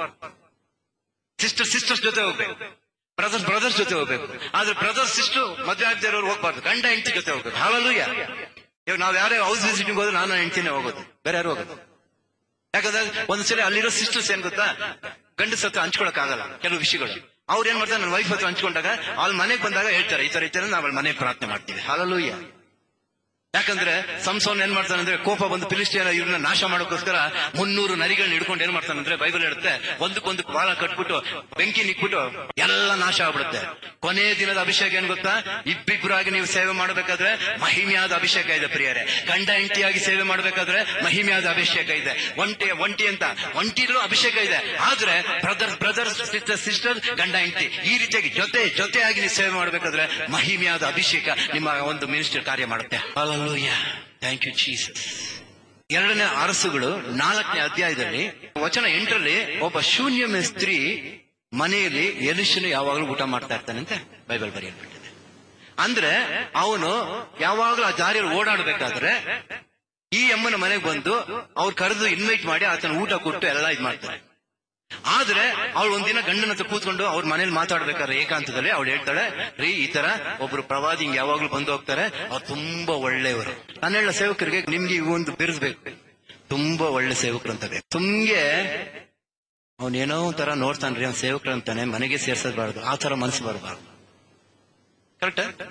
ಸಿಸ್ಟರ್ ಸಿಸ್ಟರ್ಸ್ ಜೊತೆ ಹೋಗ್ಬೇಕು ಬ್ರದರ್ಸ್ ಬ್ರದರ್ಸ್ ಜೊತೆ ಹೋಗ್ಬೇಕು ಆದ್ರೆ ಬ್ರದರ್ಸ್ ಸಿಸ್ಟರ್ ಮದ್ವೆ ಆಗದೆ ಇರೋರು ಹೋಗ್ಬಾರ್ದು ಗಂಡ ಹೆಂಡತಿ ಜೊತೆ ಹೋಗ್ಬೇಕು ಹಾಲಲ್ಲೂಯ್ಯ ಇವಾಗ ನಾವ್ ಯಾರೇ ಹೌಸ್ ವಿಸಿಟಿಂಗ್ ಹೋದ್ರೆ ನಾನು ಹೆಂಡತಿನೇ ಹೋಗೋದು ಬೇರೆ ಯಾರು ಹೋಗೋದು ಯಾಕಂದ್ರೆ ಒಂದ್ಸಲ ಅಲ್ಲಿರೋ ಸಿಸ್ಟರ್ಸ್ ಏನ್ ಗೊತ್ತಾ ಗಂಡಸ ಹತ್ರ ಹಂಚ್ಕೊಳಕ್ ಆಗಲ್ಲ ಕೆಲವು ವಿಷಯಗಳು ಅವ್ರು ಏನ್ ಮಾಡ್ತಾರೆ ನನ್ನ ವೈಫ್ ಹತ್ರ ಹಂಚ್ಕೊಂಡಾಗ ಅವ್ಳ ಮನೆಗೆ ಬಂದಾಗ ಹೇಳ್ತಾರೆ ಈ ತರ ಈ ತರ ನಾವು ಅವಳ ಮನೆಗೆ ಪ್ರಾರ್ಥನೆ ಮಾಡ್ತೀವಿ ಹಾಲಲ್ಲೂಯ್ಯ ಯಾಕಂದ್ರೆ ಸಂಸೋನ್ ಏನ್ ಮಾಡ್ತಾನೆ ಅಂದ್ರೆ ಕೋಪ ಬಂದು ಫಿಲಿಸ್ಟಿಯನ್ ಇವ್ರನ್ನ ನಾಶ ಮಾಡೋಕ್ಕೋಸ್ಕರ ಮುನ್ನೂರು ನರಿಗಳನ್ನ ಹಿಡ್ಕೊಂಡು ಏನ್ ಮಾಡ್ತಾನೆ ಅಂದ್ರೆ ಬೈಬಲ್ ಹೇಳುತ್ತೆ ಒಂದಕ್ಕೊಂದು ಬಾಲ ಕಟ್ಬಿಟ್ಟು ಬೆಂಕಿ ನಿಕ್ಬಿಟ್ಟು ಎಲ್ಲ ನಾಶ ಆಗ್ಬಿಡುತ್ತೆ ಕೊನೆಯ ದಿನದ ಅಭಿಷೇಕ ಏನ್ ಗೊತ್ತಾ ಇಬ್ಬಿಬ್ಬರಾಗಿ ನೀವು ಸೇವೆ ಮಾಡಬೇಕಾದ್ರೆ ಮಹಿಮೆಯಾದ ಅಭಿಷೇಕ ಇದೆ ಪ್ರಿಯರೇ ಗಂಡ ಹೆಂಡತಿಯಾಗಿ ಸೇವೆ ಮಾಡಬೇಕಾದ್ರೆ ಮಹಿಮೆಯಾದ ಅಭಿಷೇಕ ಇದೆ ಒಂಟಿ ಒಂಟಿ ಅಂತ ಒಂಟಿಲೂ ಅಭಿಷೇಕ ಇದೆ ಆದ್ರೆ ಬ್ರದರ್ ಬ್ರದರ್ ಸಿಸ್ಟರ್ ಸಿಸ್ಟರ್ ಗಂಡ ಹೆಂಡತಿ ಈ ರೀತಿಯಾಗಿ ಜೊತೆ ಜೊತೆಯಾಗಿ ನೀವು ಸೇವೆ ಮಾಡಬೇಕಾದ್ರೆ ಮಹಿಮೆಯಾದ ಅಭಿಷೇಕ ನಿಮ್ಮ ಒಂದು ಮಿನಿಸ್ಟರ್ ಕಾರ್ಯ ಮಾಡುತ್ತೆ ಥ್ಯಾಂಕ್ ಯು ಜೀಸಸ್ ಎರಡನೇ ಅರಸುಗಳು ನಾಲ್ಕನೇ ಅಧ್ಯಾಯದಲ್ಲಿ ವಚನ ಎಂಟರಲ್ಲಿ ಒಬ್ಬ ಶೂನ್ಯ ಸ್ತ್ರೀ ಮನೆಯಲ್ಲಿ ಎಲಿಶನು ಯಾವಾಗಲೂ ಊಟ ಮಾಡ್ತಾ ಇರ್ತಾನೆ ಅಂತ ಬೈಬಲ್ ಬರೆಯಲ್ಪಟ್ಟಿದೆ ಅಂದ್ರೆ ಅವನು ಯಾವಾಗಲೂ ಆ ದಾರಿಯಲ್ಲಿ ಓಡಾಡ್ಬೇಕಾದ್ರೆ ಈ ಅಮ್ಮನ ಮನೆಗೆ ಬಂದು ಅವ್ರು ಕರೆದು ಇನ್ವೈಟ್ ಮಾಡಿ ಆತನ ಊಟ ಕೊಟ್ಟು ಎಲ್ಲ ಇದ್ ಮಾಡ್ತಾರೆ ಆದ್ರೆ ಅವಳು ಒಂದಿನ ಗಂಡನ ಹತ್ರ ಕೂತ್ಕೊಂಡು ಅವ್ರ ಮನೇಲಿ ಮಾತಾಡ್ಬೇಕಾದ್ರೆ ಏಕಾಂತದಲ್ಲಿ ಅವಳು ಹೇಳ್ತಾಳೆ ರೀ ಈ ತರ ಒಬ್ರು ಪ್ರವಾದಿ ಹಿಂಗ್ ಯಾವಾಗ್ಲೂ ಬಂದು ಹೋಗ್ತಾರೆ ಅವ್ರು ತುಂಬಾ ಒಳ್ಳೆಯವರು ನಾನು ಹೇಳ ಸೇವಕರಿಗೆ ನಿಮ್ಗೆ ಈ ಒಂದು ಬಿರುಸ್ಬೇಕು ತುಂಬಾ ಒಳ್ಳೆ ಸೇವಕರು ಅಂತ ಬೇಕು ತುಂಗೆ ಅವನೇನೋ ಒಂಥರ ನೋಡ್ತಾನ್ರಿ ಅವ್ನ ಸೇವಕರು ಅಂತಾನೆ ಮನೆಗೆ ಸೇರ್ಸಬಾರ್ದು ಆ ತರ ಮನಸ್ಸು ಬರಬಾರ್ದು ಕರೆಕ್ಟ್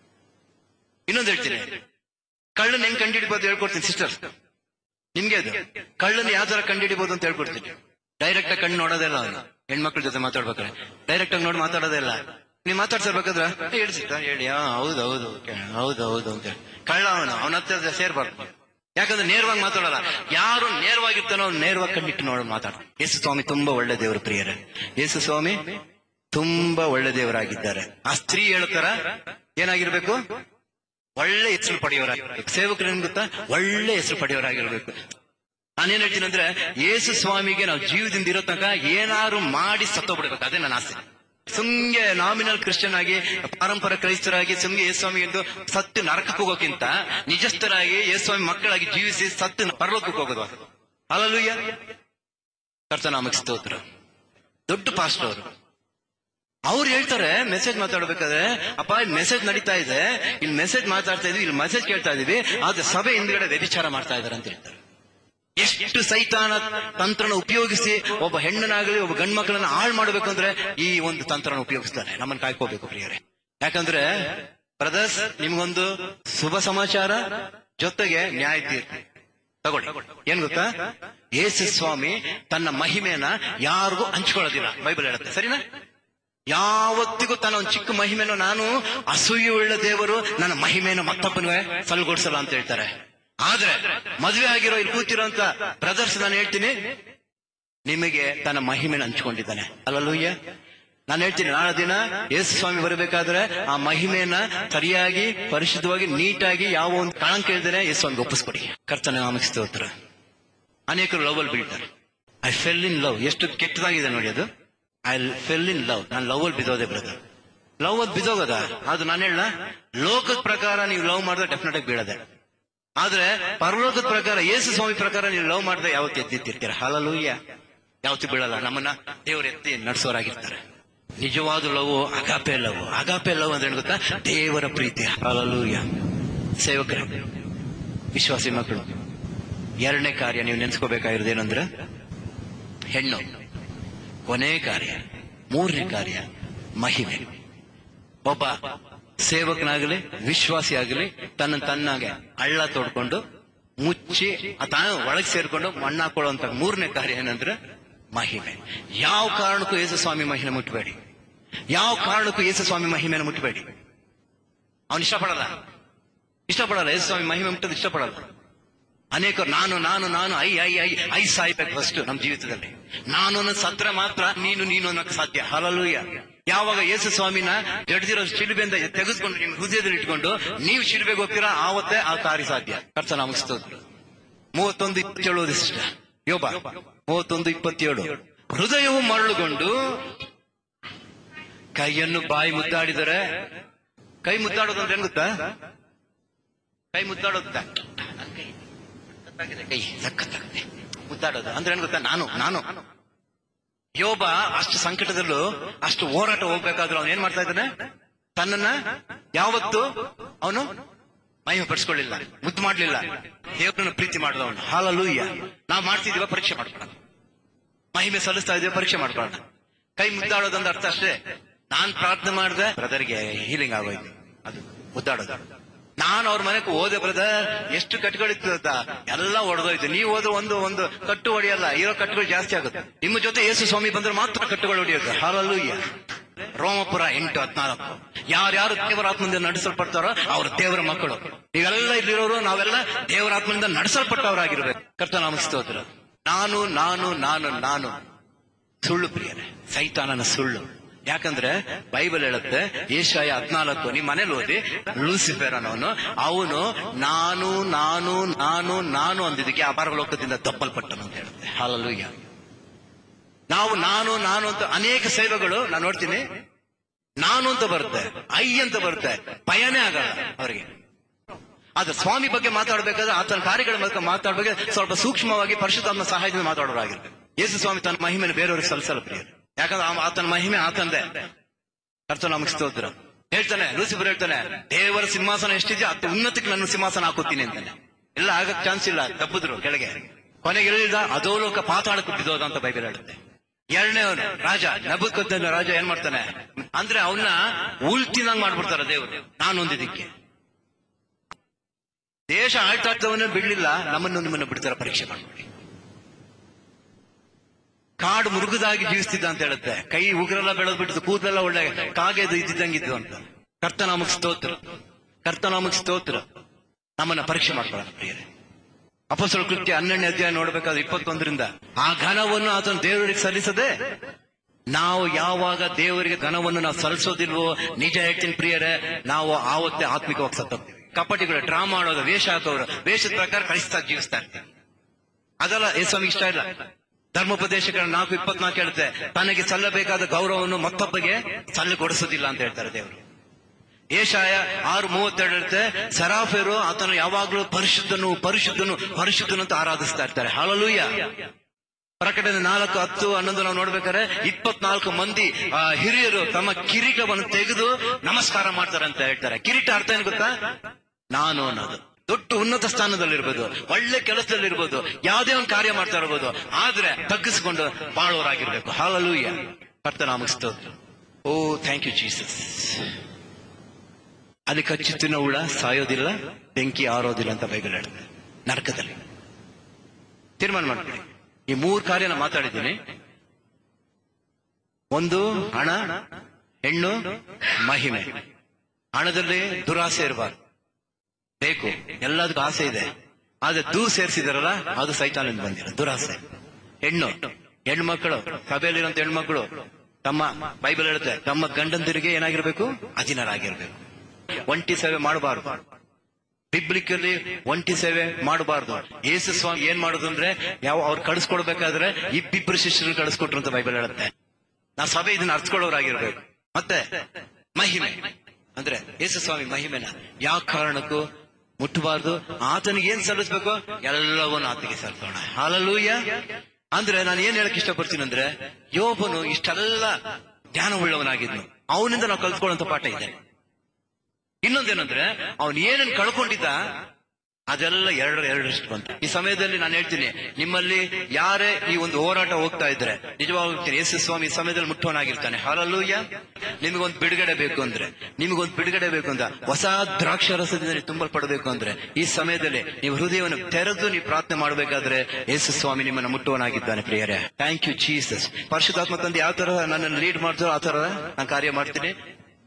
ಇನ್ನೊಂದು ಹೇಳ್ತೀನಿ ಕಳ್ಳನ್ ಹೆಂಗ್ ಕಂಡಿಡಿಬೋದು ಹೇಳ್ಕೊಡ್ತೀನಿ ಸಿಸ್ಟರ್ ನಿಮ್ಗೆ ಅದು ಕಳ್ಳನ್ ಯಾವ ತರ ಕಂಡಿಡಿಬೋದು ಅಂತ ಹೇಳ್ಕೊಡ್ತೀನಿ ಡೈರೆಕ್ಟ್ ಆಗಿ ಕಣ್ಣು ನೋಡೋದಿಲ್ಲ ಅವನು ಹೆಣ್ಮಕ್ಳ ಜೊತೆ ಮಾತಾಡ್ಬೇಕಾರೆ ಡೈರೆಕ್ಟ್ ಆಗಿ ನೋಡಿ ಮಾತಾಡೋದೇ ಇಲ್ಲ ನೀವ್ ಮಾತಾಡ್ಸಿರ್ಬೇಕಾದ್ರೆ ಹೇಳಿ ಸಿಗ್ತಾ ಹೇಳಿ ಆ ಹೌದು ಹೌದು okay, ಹೌದು ಹೌದು ಅಂತ ಹೇಳಿ ಕಳ್ಳ ಅವನು ಅವನ ಹತ್ರ ಸೇರ್ಬಾರ್ದು ಯಾಕಂದ್ರೆ ನೇರವಾಗಿ ಮಾತಾಡಲ್ಲ ಯಾರು ನೇರವಾಗಿರ್ತಾನೋ ಅವ್ನು ನೇರವಾಗಿ ಕಣ್ಣಿಟ್ಟು ನೋಡಿ ಮಾತಾಡ ಯೇಸು ಸ್ವಾಮಿ ತುಂಬಾ ಒಳ್ಳೆ ದೇವರು ಪ್ರಿಯರೇ ಯೇಸು ಸ್ವಾಮಿ ತುಂಬಾ ಒಳ್ಳೆ ದೇವರಾಗಿದ್ದಾರೆ ಆ ಸ್ತ್ರೀ ಹೇಳ್ತಾರ ಏನಾಗಿರ್ಬೇಕು ಒಳ್ಳೆ ಹೆಸರು ಪಡೆಯೋರಾಗಿರ್ಬೇಕು ಸೇವಕರು ಏನ್ ಗೊತ್ತಾ ಒಳ್ಳೆ ಹೆಸರು ಪಡೆಯೋರಾಗಿರ್ಬೇಕು ನಾನೇನ್ ಹೇಳ್ತೀನಿ ಅಂದ್ರೆ ಯೇಸು ಸ್ವಾಮಿಗೆ ನಾವು ಜೀವದಿಂದ ಇರೋ ತನಕ ಏನಾರು ಮಾಡಿ ಸತ್ತೋಗ್ಬಿಡ್ಬೇಕು ಅದೇ ನನ್ನ ಆಸೆ ಸುಮ್ಗೆ ನಾಮಿನಲ್ ಕ್ರಿಶ್ಚಿಯನ್ ಆಗಿ ಪಾರಂಪರ ಕ್ರೈಸ್ತರಾಗಿ ಸುಮ್ಗೆ ಯೇಸು ಸ್ವಾಮಿ ಎಂದು ಸತ್ತು ನರಕಕ್ಕೆ ಹೋಗೋಕ್ಕಿಂತ ನಿಜಸ್ಥರಾಗಿ ಯೇಸು ಸ್ವಾಮಿ ಮಕ್ಕಳಾಗಿ ಜೀವಿಸಿ ಸತ್ತು ಪರಲೋಕಕ್ಕೆ ಹೋಗೋದು ಅಲ್ಲೂಯ್ಯ ಕರ್ತನಾಮಕ್ಕೆ ಸ್ತೋತ್ರ ದೊಡ್ಡ ಪಾಸ್ಟರ್ ಅವರು ಅವ್ರು ಹೇಳ್ತಾರೆ ಮೆಸೇಜ್ ಮಾತಾಡ್ಬೇಕಾದ್ರೆ ಅಪ್ಪ ಇಲ್ಲಿ ಮೆಸೇಜ್ ನಡೀತಾ ಇದೆ ಇಲ್ಲಿ ಮೆಸೇಜ್ ಮಾತಾಡ್ತಾ ಇದೀವಿ ಇಲ್ಲಿ ಮೆಸೇಜ್ ಕೇಳ್ತಾ ಇದೀವಿ ಆದ್ರೆ ಸಭೆ ಹಿಂದ್ಗಡೆ ವ್ಯಭಿಚಾರ ಮಾಡ್ತಾ ಇದಾರೆ ಅಂತ ಹೇಳ್ತಾರೆ ಎಷ್ಟು ಸೈತಾನ ತಂತ್ರನ ಉಪಯೋಗಿಸಿ ಒಬ್ಬ ಹೆಣ್ಣನಾಗಲಿ ಒಬ್ಬ ಗಂಡ್ ಮಕ್ಕಳನ್ನ ಹಾಳು ಮಾಡ್ಬೇಕು ಅಂದ್ರೆ ಈ ಒಂದು ತಂತ್ರನ ಉಪಯೋಗಿಸ್ತಾನೆ ನಮ್ಮನ್ನ ಕಾಯ್ಕೋಬೇಕು ಪ್ರಿಯರೇ ಯಾಕಂದ್ರೆ ಬ್ರದರ್ಸ್ ನಿಮ್ಗೊಂದು ಶುಭ ಸಮಾಚಾರ ಜೊತೆಗೆ ನ್ಯಾಯ ತೀರ್ಪು ತಗೊಳ್ಳಿ ಏನ್ ಗೊತ್ತಾ ಯೇಸು ಸ್ವಾಮಿ ತನ್ನ ಮಹಿಮೆನ ಯಾರಿಗೂ ಹಂಚ್ಕೊಳ್ಳೋದಿಲ್ಲ ಬೈಬಲ್ ಹೇಳುತ್ತೆ ಸರಿನಾ ಯಾವತ್ತಿಗೂ ತನ್ನ ಒಂದು ಚಿಕ್ಕ ಮಹಿಮೆನ ನಾನು ಅಸೂಯುಳ್ಳ ದೇವರು ನನ್ನ ಮಹಿಮೆಯನ್ನು ಮತ್ತೊಬ್ಬನಿಗೆ ಸಲ್ಗೊಡ್ಸಲ್ಲ ಅಂತ ಹೇಳ್ತಾರೆ ಆದ್ರೆ ಮದುವೆ ಆಗಿರೋ ಇಲ್ಲಿ ಕೂತಿರೋಂತ ಬ್ರದರ್ಸ್ ನಾನು ಹೇಳ್ತೀನಿ ನಿಮಗೆ ತನ್ನ ಮಹಿಮೆನ ಹಂಚ್ಕೊಂಡಿದ್ದಾನೆ ಅಲ್ಲಲ್ಲೂಯ್ಯ ನಾನು ಹೇಳ್ತೀನಿ ನಾಳೆ ದಿನ ಯೇಸು ಸ್ವಾಮಿ ಬರಬೇಕಾದ್ರೆ ಆ ಮಹಿಮೆಯನ್ನ ಸರಿಯಾಗಿ ಪರಿಶುದ್ಧವಾಗಿ ನೀಟಾಗಿ ಯಾವ ಒಂದು ಕಳಂಕ ಇಲ್ದೇನೆ ಯೇಸು ಸ್ವಾಮಿಗೆ ಒಪ್ಪಿಸ್ಕೊಡಿ ಕರ್ತನ ನಾಮಕ್ಕೆ ಹೋಗ್ತಾರೆ ಅನೇಕರು ಲವ್ ಅಲ್ಲಿ ಬೀಳ್ತಾರೆ ಐ ಫೆಲ್ ಇನ್ ಲವ್ ಎಷ್ಟು ಕೆಟ್ಟದಾಗಿದೆ ನೋಡಿ ಅದು ಐ ಫೆಲ್ ಇನ್ ಲವ್ ನಾನು ಲವ್ ಅಲ್ಲಿ ಬಿದ್ದೋದೆ ಬ್ರದರ್ ಲವ್ ಅಲ್ಲಿ ಬಿದ್ದೋಗದ ಅದು ನಾನು ಹೇಳ ಲೋಕದ ಪ್ರಕಾರ ನೀವು ಲವ್ ಮಾಡಿದ್ರೆ ಡೆಫಿನೆಟ್ ಆಗಿ ಬೀಳದೆ ಆದ್ರೆ ಪರಲೋಕದ ಪ್ರಕಾರ ಯೇಸು ಸ್ವಾಮಿ ಪ್ರಕಾರ ನೀವು ಲವ್ ಮಾಡಿದ್ರೆ ಯಾವತ್ತು ಎದ್ದಿರ್ತೀರ ಹಾಲಲ್ಲೂಯ್ಯ ಯಾವತ್ತು ಬೀಳಲ್ಲ ನಮ್ಮನ್ನ ದೇವರು ಎತ್ತಿ ನಡೆಸೋರಾಗಿರ್ತಾರೆ ನಿಜವಾದ love agape love agape love ಅಂದ್ರೆ ಏನ್ ಗೊತ್ತಾ ದೇವರ ಪ್ರೀತಿ ಹಾಲಲ್ಲೂಯ್ಯ ಸೇವಕರು ವಿಶ್ವಾಸಿ ಮಕ್ಕಳು ಎರಡನೇ ಕಾರ್ಯ ನೀವು ನೆನೆಸ್ಕೋಬೇಕಾಗಿರೋದು ಏನಂದ್ರೆ ಹೆಣ್ಣು ಕೊನೆ ಕಾರ್ಯ ಮೂರನೇ ಕಾರ್ಯ ಮಹಿಮೆ ಒಬ್ಬ ಸೇವಕನಾಗಲಿ ವಿಶ್ವಾಸಿ ಆಗಲಿ ತನ್ನ ತನ್ನಾಗೆ ಹಳ್ಳ ತೋಡ್ಕೊಂಡು ಮುಚ್ಚಿ ಆ ತಾನು ಒಳಗೆ ಸೇರ್ಕೊಂಡು ಮಣ್ಣಾಕೊಳ್ಳುವಂತ ಮೂರನೇ ಕಾರ್ಯ ಏನಂದ್ರೆ ಮಹಿಮೆ ಯಾವ ಕಾರಣಕ್ಕೂ ಯೇಸು ಸ್ವಾಮಿ ಮಹಿಮೆ ಮುಟ್ಟಬೇಡಿ ಯಾವ ಕಾರಣಕ್ಕೂ ಯೇಸು ಸ್ವಾಮಿ ಮಹಿಮೆನ ಮುಟ್ಟಬೇಡಿ ಅವನು ಇಷ್ಟಪಡಲ್ಲ ಇಷ್ಟಪಡಲ್ಲ ಯೇಸು ಸ್ವಾಮಿ ಮಹಿಮೆ ಮುಟ್ಟೋದು ಇಷ್ಟಪಡಲ್ಲ ಅನೇಕರು ನಾನು ನಾನು ನಾನು ಐ ಐ ಐ ಐ ಸಾಯ್ಬೇಕು ಫಸ್ಟ್ ನಮ್ಮ ಜೀವಿತದಲ್ಲಿ ನಾನು ಅನ್ನೋ ಸತ್ರ ಮಾತ್ರ ನೀನು ನೀನು ಅನ್ನೋಕೆ ಸಾಧ್ಯ ಹಲಲೂಯ ಯಾವಾಗ ಯೇಸು ಸ್ವಾಮಿನ ಜಡ್ದಿರೋ ಶಿಲ್ಬೆಯಿಂದ ತೆಗೆದುಕೊಂಡು ನಿಮ್ಮ ಹೃದಯದಲ್ಲಿ ಇಟ್ಕೊಂಡು ನೀವು ಶಿಲ್ಬೆಗೆ ಹೋಗ್ತೀರಾ ಆವತ್ತೇ ಆ ಕಾರ್ಯ ಸಾಧ್ಯ ಕರ್ತ ನಮಸ್ತೋದ್ರು ಮೂವತ್ತೊಂದು ಇಪ್ಪತ್ತೇಳು ಇಷ್ಟ ಯೋಬ ಮೂವತ್ತೊಂದು ಇಪ್ಪತ್ತೇಳು ಹೃದಯವು ಮರಳುಗೊಂಡು ಕೈಯನ್ನು ಬಾಯಿ ಮುದ್ದಾಡಿದರೆ ಕೈ ಮುದ್ದಾಡೋದು ಅಂದ್ರೆ ಏನ್ ಗೊತ್ತಾ ಕೈ ಮುದ್ದಾಡೋದು ಗೊತ್ತಾ? ನನ್ ಕೈ ಸಖತ್ತಾಗಿದೆ ಕೈ ಸಖತ್ತಾಗಿದೆ ಮುದ್ದಾಡೋದು ಅಂದ್ರೆ ಏನ್ ಗೊತ್ತಾ ನಾನು ನಾನು ಯೋಬ ಅಷ್ಟು ಸಂಕಟದಲ್ಲೂ ಅಷ್ಟು ಹೋರಾಟ ಹೋಗ್ಬೇಕಾದ್ರೂ ಅವನು ಏನ್ ಮಾಡ್ತಾ ಇದ್ದಾನೆ ತನ್ನನ್ನ ಯಾವತ್ತು ಅವನು ಮಹಿಮೆ ಪಡಿಸ್ಕೊಳ್ಳಿಲ್ಲ ಮುದ್ದು ಮಾಡ್ಲಿಲ್ಲ ದೇವರನ್ನ ಪ್ರೀತಿ ಮಾಡಿದವನು ಹಾಲಲ್ಲೂಯ್ಯ ನಾವು ಮಾಡ್ತಿದೀವ ಪರೀಕ್ಷೆ ಮಾಡ್ಕೊಳ್ಳೋಣ ಮಹಿಮೆ ಸಲ್ಲಿಸ್ತಾ ಇದೀವಿ ಪರೀಕ್ಷೆ ಮಾಡ್ಕೊಳ್ಳೋಣ ಕೈ ಮುದ್ದಾಡೋದಂದ ಅರ್ಥ ಅಷ್ಟೇ ನಾನ್ ಪ್ರಾರ್ಥನೆ ಮಾಡಿದೆ ಬ್ರದರ್ಗೆ ಹೀಲಿಂಗ್ ಆಗೋಯ್ತು ಅದು ಮುದ್ದಾಡೋದು ನಾನು ಅವ್ರ ಮನೆಗೆ ಹೋದೆ ಬ್ರದರ್ ಎಷ್ಟು ಕಟ್ಟುಗಳಿತ್ತು ಅಂತ ಎಲ್ಲ ಹೊಡೆದೋಯ್ತು ನೀವು ಹೋದ್ರೆ ಒಂದು ಒಂದು ಕಟ್ಟು ಹೊಡೆಯಲ್ಲ ಇರೋ ಕಟ್ಟುಗಳು ಜಾಸ್ತಿ ಆಗುತ್ತೆ ನಿಮ್ಮ ಜೊತೆ ಯೇಸು ಸ್ವಾಮಿ ಬಂದ್ರೆ ಮಾತ್ರ ಕಟ್ಟುಗಳು ಹೊಡೆಯೋದು ಹಾಲಲ್ಲೂಯ್ಯ ರೋಮಪುರ ಎಂಟು ಹದಿನಾಲ್ಕು ಯಾರ್ಯಾರು ದೇವರ ಆತ್ಮದಿಂದ ನಡೆಸಲ್ಪಡ್ತಾರೋ ಅವ್ರ ದೇವರ ಮಕ್ಕಳು ನೀವೆಲ್ಲ ಇಲ್ಲಿರೋರು ನಾವೆಲ್ಲ ದೇವರ ಆತ್ಮದಿಂದ ನಡೆಸಲ್ಪಟ್ಟವರಾಗಿರ್ಬೇಕು ಕರ್ತ ನಾಮಸ್ತೋದ್ರ ನಾನು ನಾನು ನಾನು ನಾನು ಸುಳ್ಳು ಪ್ರಿಯರೇ ಸೈತಾನನ ಸುಳ್ಳು ಯಾಕಂದ್ರೆ ಬೈಬಲ್ ಹೇಳುತ್ತೆ ಏಷಾಯ ಹದ್ನಾಲ್ಕು ನಿಮ್ ಮನೇಲಿ ಓದಿ ಲೂಸಿಫರ್ ಅನ್ನೋನು ಅವನು ನಾನು ನಾನು ನಾನು ನಾನು ಅಂದಿದ್ದಕ್ಕೆ ಅಪಾರ ಲೋಕದಿಂದ ತಪ್ಪಲ್ಪಟ್ಟನು ಅಂತ ಹೇಳುತ್ತೆ ಹಾಲಲ್ಲೂಯ್ಯ ನಾವು ನಾನು ನಾನು ಅಂತ ಅನೇಕ ಸೇವೆಗಳು ನಾನು ನೋಡ್ತೀನಿ ನಾನು ಅಂತ ಬರುತ್ತೆ ಐ ಅಂತ ಬರುತ್ತೆ ಭಯನೇ ಆಗಲ್ಲ ಅವರಿಗೆ ಆದ್ರೆ ಸ್ವಾಮಿ ಬಗ್ಗೆ ಮಾತಾಡ್ಬೇಕಾದ್ರೆ ಆತನ ಕಾರ್ಯಗಳ ಬಗ್ಗೆ ಮಾತಾಡ್ಬೇಕಾದ್ರೆ ಸ್ವಲ್ಪ ಸೂಕ್ಷ್ಮವಾಗಿ ಪರಿಶುದ್ಧಾತ್ಮ ಸಹಾಯದಿಂದ ಮಾತಾಡೋರಾಗಿರ್ಬೇಕು ಯೇಸು ಸ್ವಾಮಿ ತನ್ನ ಮಹಿಮೆನ ಬೇರೆಯವ್ರಿಗೆ ಸಲ್ಲಿಸಲ್ಲ ಪ್ರಿಯರು ಯಾಕಂದ್ರೆ ಆ- ಆತನ ಮಹಿಮೆ ಆತಂದೆ ಅರ್ಥ ನಮಗೆ ಸ್ತೋತ್ರ ಹೇಳ್ತಾನೆ ಲೂಸಿಫರ್ ಹೇಳ್ತಾನೆ ದೇವರ ಸಿಂಹಾಸನ ಎಷ್ಟಿದೆ ಅಷ್ಟು ಉನ್ನತಕ್ಕೆ ನನ್ನ ಸಿಂಹಾಸನ ಹಾಕೋತೀನಿ ಅಂತಾನೆ ಎಲ್ಲ ಆಗಕ್ ಚಾನ್ಸ್ ಇಲ್ಲ ತಪ್ಪಿದ್ರು ಕೆಳಗೆ ಕೊನೆಗೆ ಹೇಳಿದ ಅಧೋಲೋಕ ಪಾತಾಳ ಬಿದ್ದೋದ ಅಂತ ಬೈಬಲ್ ಹೇಳುತ್ತೆ ಎರಡನೇ ರಾಜ ನಬುಕದ್ದನ ರಾಜ ಏನ್ ಮಾಡ್ತಾನೆ ಅಂದ್ರೆ ಅವನ್ನ ಉಲ್ಟಿನಂಗ್ ಮಾಡ್ಬಿಡ್ತಾರ ದೇವರು ನಾನು ಹೊಂದಿದ್ದಕ್ಕೆ ದೇಶ ಆಳ್ತಾ ಇದ್ದವನ್ನ ಬಿಡ್ಲಿಲ್ಲ ನಮ್ಮನ್ನು ನಿಮ್ಮನ್ನು ಬಿಡ್ತಾರ ಪರೀಕ್ಷೆ ಮಾಡ್ಕೊಳ್ಳಿ ಕಾಡು ಮುರುಗದಾಗಿ ಜೀವಿಸ್ತಿದ್ದ ಅಂತ ಹೇಳುತ್ತೆ ಕೈ ಉಗುರೆಲ್ಲ ಬೆಳೆದ್ ಬಿಟ್ಟು ಕೂದಲೆಲ್ಲ ಒಳ್ಳೆ ಕಾಗೆದು ಇದ್ದಿದ್ದಂಗಿದ್ದು ಅಂತ ಕರ್ತನಾಮಕ್ ಸ್ತೋತ್ರ ಕರ್ತನಾಮಕ್ ಸ್ತೋತ್ರ ನಮ್ಮನ್ನ ಪರೀಕ್ಷೆ ಮಾಡ್ಕೊಳ್ಳೋಣ ಪ್ರಿಯರೇ ಅಪಸರ ಕೃತ್ಯ ಹನ್ನೆರಡನೇ ಅಧ್ಯಾಯ ನೋಡ್ಬೇಕಾದ್ರೆ ಇಪ್ಪತ್ತೊಂದರಿಂದ ಆ ಘನವನ್ನು ಆತನ ದೇವರಿಗೆ ಸಲ್ಲಿಸದೆ ನಾವು ಯಾವಾಗ ದೇವರಿಗೆ ಘನವನ್ನು ನಾವು ಸಲ್ಲಿಸೋದಿಲ್ವೋ ನಿಜ ಹೇಳ್ತೀನಿ ಪ್ರಿಯರೇ ನಾವು ಆವತ್ತೇ ಆತ್ಮಿಕವಾಗಿ ಸತ್ತೋಗ್ತೀವಿ ಕಪಟಿಗಳು ಡ್ರಾಮಾ ಮಾಡೋದು ವೇಷ ಹಾಕೋರು ವೇಷದ ಪ್ರಕಾರ ಕಳಿಸ್ತಾ ಜೀವಿಸ್ತಾ ಇರ್ತೀವಿ ಅದಲ್ಲ ಯೇಸ್ವಾಮಿಗೆ ಇಷ್ಟ ಇಲ್ಲ ಧರ್ಮೋಪದೇಶಗಳ ನಾಲ್ಕು ಇಪ್ಪತ್ನಾಲ್ಕು ಹೇಳುತ್ತೆ ತನಗೆ ಸಲ್ಲಬೇಕಾದ ಗೌರವವನ್ನು ಮತ್ತೊಬ್ಬಗೆ ಸಲ್ಲ ಕೊಡಿಸೋದಿಲ್ಲ ಅಂತ ಹೇಳ್ತಾರೆ ದೇವರು ಏಷಾಯ ಆರು ಮೂವತ್ತೆರಡು ಹೇಳುತ್ತೆ ಸರಾಫೆರು ಆತನು ಯಾವಾಗ್ಲೂ ಪರಿಶುದ್ಧನು ಪರಿಶುದ್ಧನು ಪರಿಶುದ್ಧನು ಅಂತ ಆರಾಧಿಸ್ತಾ ಇರ್ತಾರೆ ಹಾಲಲೂಯ ಪ್ರಕಟಣೆ ನಾಲ್ಕು ಹತ್ತು ಹನ್ನೊಂದು ನಾವು ನೋಡ್ಬೇಕಾದ್ರೆ ಇಪ್ಪತ್ನಾಲ್ಕು ಮಂದಿ ಆ, ಹಿರಿಯರು ತಮ್ಮ ಕಿರೀಟವನ್ನು ತೆಗೆದು ನಮಸ್ಕಾರ ಮಾಡ್ತಾರೆ ಅಂತ ಹೇಳ್ತಾರೆ ಕಿರೀಟ ಅರ್ಥ ಏನ್ ಗೊತ್ತಾ ನಾನು ಅನ್ನೋದು ದೊಡ್ಡ ಉನ್ನತ ಸ್ಥಾನದಲ್ಲಿರ್ಬೋದು ಒಳ್ಳೆ ಕೆಲಸದಲ್ಲಿರ್ಬೋದು ಯಾವುದೇ ಒಂದು ಕಾರ್ಯ ಮಾಡ್ತಾ ಇರ್ಬೋದು ಆದ್ರೆ ತಗ್ಗಿಸ್ಕೊಂಡು ಬಾಳೋರಾಗಿರ್ಬೇಕು ಹಾಲಲೂಯ ಕರ್ತನಾಮಕ ಸ್ತೋತ್ರ ಓ ಥ್ಯಾಂಕ್ ಯು ಜೀಸಸ್ ಅಲ್ಲಿ ಕಚ್ಚಿ ತಿನ್ನೋ ಹುಳ ಸಾಯೋದಿಲ್ಲ ಬೆಂಕಿ ಆರೋದಿಲ್ಲ ಅಂತ ಬೈಬಲ್ ಹೇಳುತ್ತೆ ನರಕದಲ್ಲಿ ತೀರ್ಮಾನ ಮಾಡ್ಕೊಳ್ಳಿ ಈ ಮೂರು ಕಾರ್ಯ ನಾನು ಮಾತಾಡಿದ್ದೀನಿ ಒಂದು ಹಣ ಹೆಣ್ಣು ಮಹಿಮೆ ಹಣದಲ್ಲಿ ದುರಾಸೆ ಇರಬಾರ್ದು ಬೇಕು ಎಲ್ಲದಕ್ಕೂ ಆಸೆ ಇದೆ ಆದ್ರೆ ದೂ ಸೇರಿಸಿದಾರಲ್ಲ ಅದು ಸೈತಾನಿಂದ ಬಂದಿರೋ ದುರಾಸೆ ಹೆಣ್ಣು ಹೆಣ್ಣು ಮಕ್ಕಳು ಸಭೆಯಲ್ಲಿರುವಂತ ಹೆಣ್ಮಕ್ಳು ತಮ್ಮ ಬೈಬಲ್ ಹೇಳುತ್ತೆ ತಮ್ಮ ಗಂಡಂದಿರಿಗೆ ಏನಾಗಿರ್ಬೇಕು ಅಧೀನರಾಗಿರ್ಬೇಕು ಒಂಟಿ ಸೇವೆ ಮಾಡಬಾರ್ದು ಬಿಬ್ಲಿಕಲ್ಲಿ ಒಂಟಿ ಸೇವೆ ಮಾಡಬಾರ್ದು ಯೇಸು ಸ್ವಾಮಿ ಏನ್ ಮಾಡುದು ಅಂದ್ರೆ ಯಾವ ಅವ್ರು ಕಳಿಸ್ಕೊಡ್ಬೇಕಾದ್ರೆ ಇಬ್ಬಿಬ್ರು ಶಿಷ್ಯರು ಕಳಿಸ್ಕೊಟ್ರು ಅಂತ ಬೈಬಲ್ ಹೇಳುತ್ತೆ ನಾ ಸಭೆ ಇದನ್ನ ಅರ್ಥಕೊಳ್ಳೋರಾಗಿರ್ಬೇಕು ಮತ್ತೆ ಮಹಿಮೆ ಅಂದ್ರೆ ಯೇಸು ಸ್ವಾಮಿ ಮಹಿಮೆನ ಯಾವ ಕಾರಣಕ್ಕೂ ಮುಟ್ಟಬಾರ್ದು ಆತನಿಗೆ ಏನ್ ಸಲ್ಲಿಸ್ಬೇಕು ಎಲ್ಲವನ್ನೂ ಆತನಿಗೆ ಸಲ್ಲಿಸೋಣ ಹಾಲಲ್ಲೂಯ್ಯ ಅಂದ್ರೆ ನಾನು ಏನ್ ಹೇಳಕ್ ಇಷ್ಟಪಡ್ತೀನಿ ಅಂದ್ರೆ ಯೋಬನು ಇಷ್ಟೆಲ್ಲ ಜ್ಞಾನವುಳ್ಳವನಾಗಿದ್ನು ಅವನಿಂದ ನಾವು ಕಲ್ತ್ಕೊಳ್ಳುವಂತ ಪಾಠ ಇದೆ ಇನ್ನೊಂದೇನಂದ್ರೆ ಅವನ್ ಏನನ್ನ ಕಳ್ಕೊಂಡಿದ್ದ ಅದೆಲ್ಲ ಎರಡರ ಎರಡರಷ್ಟು ಬಂತು ಈ ಸಮಯದಲ್ಲಿ ನಾನು ಹೇಳ್ತೀನಿ ನಿಮ್ಮಲ್ಲಿ ಯಾರೇ ಈ ಒಂದು ಹೋರಾಟ ಹೋಗ್ತಾ ಇದ್ರೆ ನಿಜವಾಗ್ಲೂ ಹೇಳ್ತೀನಿ ಯೇಸು ಸ್ವಾಮಿ ಈ ಸಮಯದಲ್ಲಿ ಮುಟ್ಟೋನಾಗಿರ್ತಾನೆ ಹಾಲಲ್ಲೂಯ್ಯ ನಿಮಗೊಂದು ಬಿಡುಗಡೆ ಬೇಕು ಅಂದ್ರೆ ನಿಮಗೊಂದು ಬಿಡುಗಡೆ ಬೇಕು ಅಂತ ಹೊಸ ದ್ರಾಕ್ಷರಸದಿಂದ ನೀವು ತುಂಬಲ್ಪಡಬೇಕು ಅಂದ್ರೆ ಈ ಸಮಯದಲ್ಲಿ ನೀವು ಹೃದಯವನ್ನು ತೆರೆದು ನೀವು ಪ್ರಾರ್ಥನೆ ಮಾಡಬೇಕಾದ್ರೆ ಯೇಸು ಸ್ವಾಮಿ ನಿಮ್ಮನ್ನ ಮುಟ್ಟುವನಾಗಿದ್ದಾನೆ ಪ್ರಿಯರೇ ಥ್ಯಾಂಕ್ ಯು ಜೀಸಸ್ ಪರಿಶುದ್ಧಾತ್ಮ ತಂದೆ ಯಾವ ತರ ನನ್ನನ್ನು ಲೀಡ್ ಮಾಡ್ತಾರೋ ಆ ತರ ನಾನು ಕಾರ್ಯ ಮಾಡ್ತೀನಿ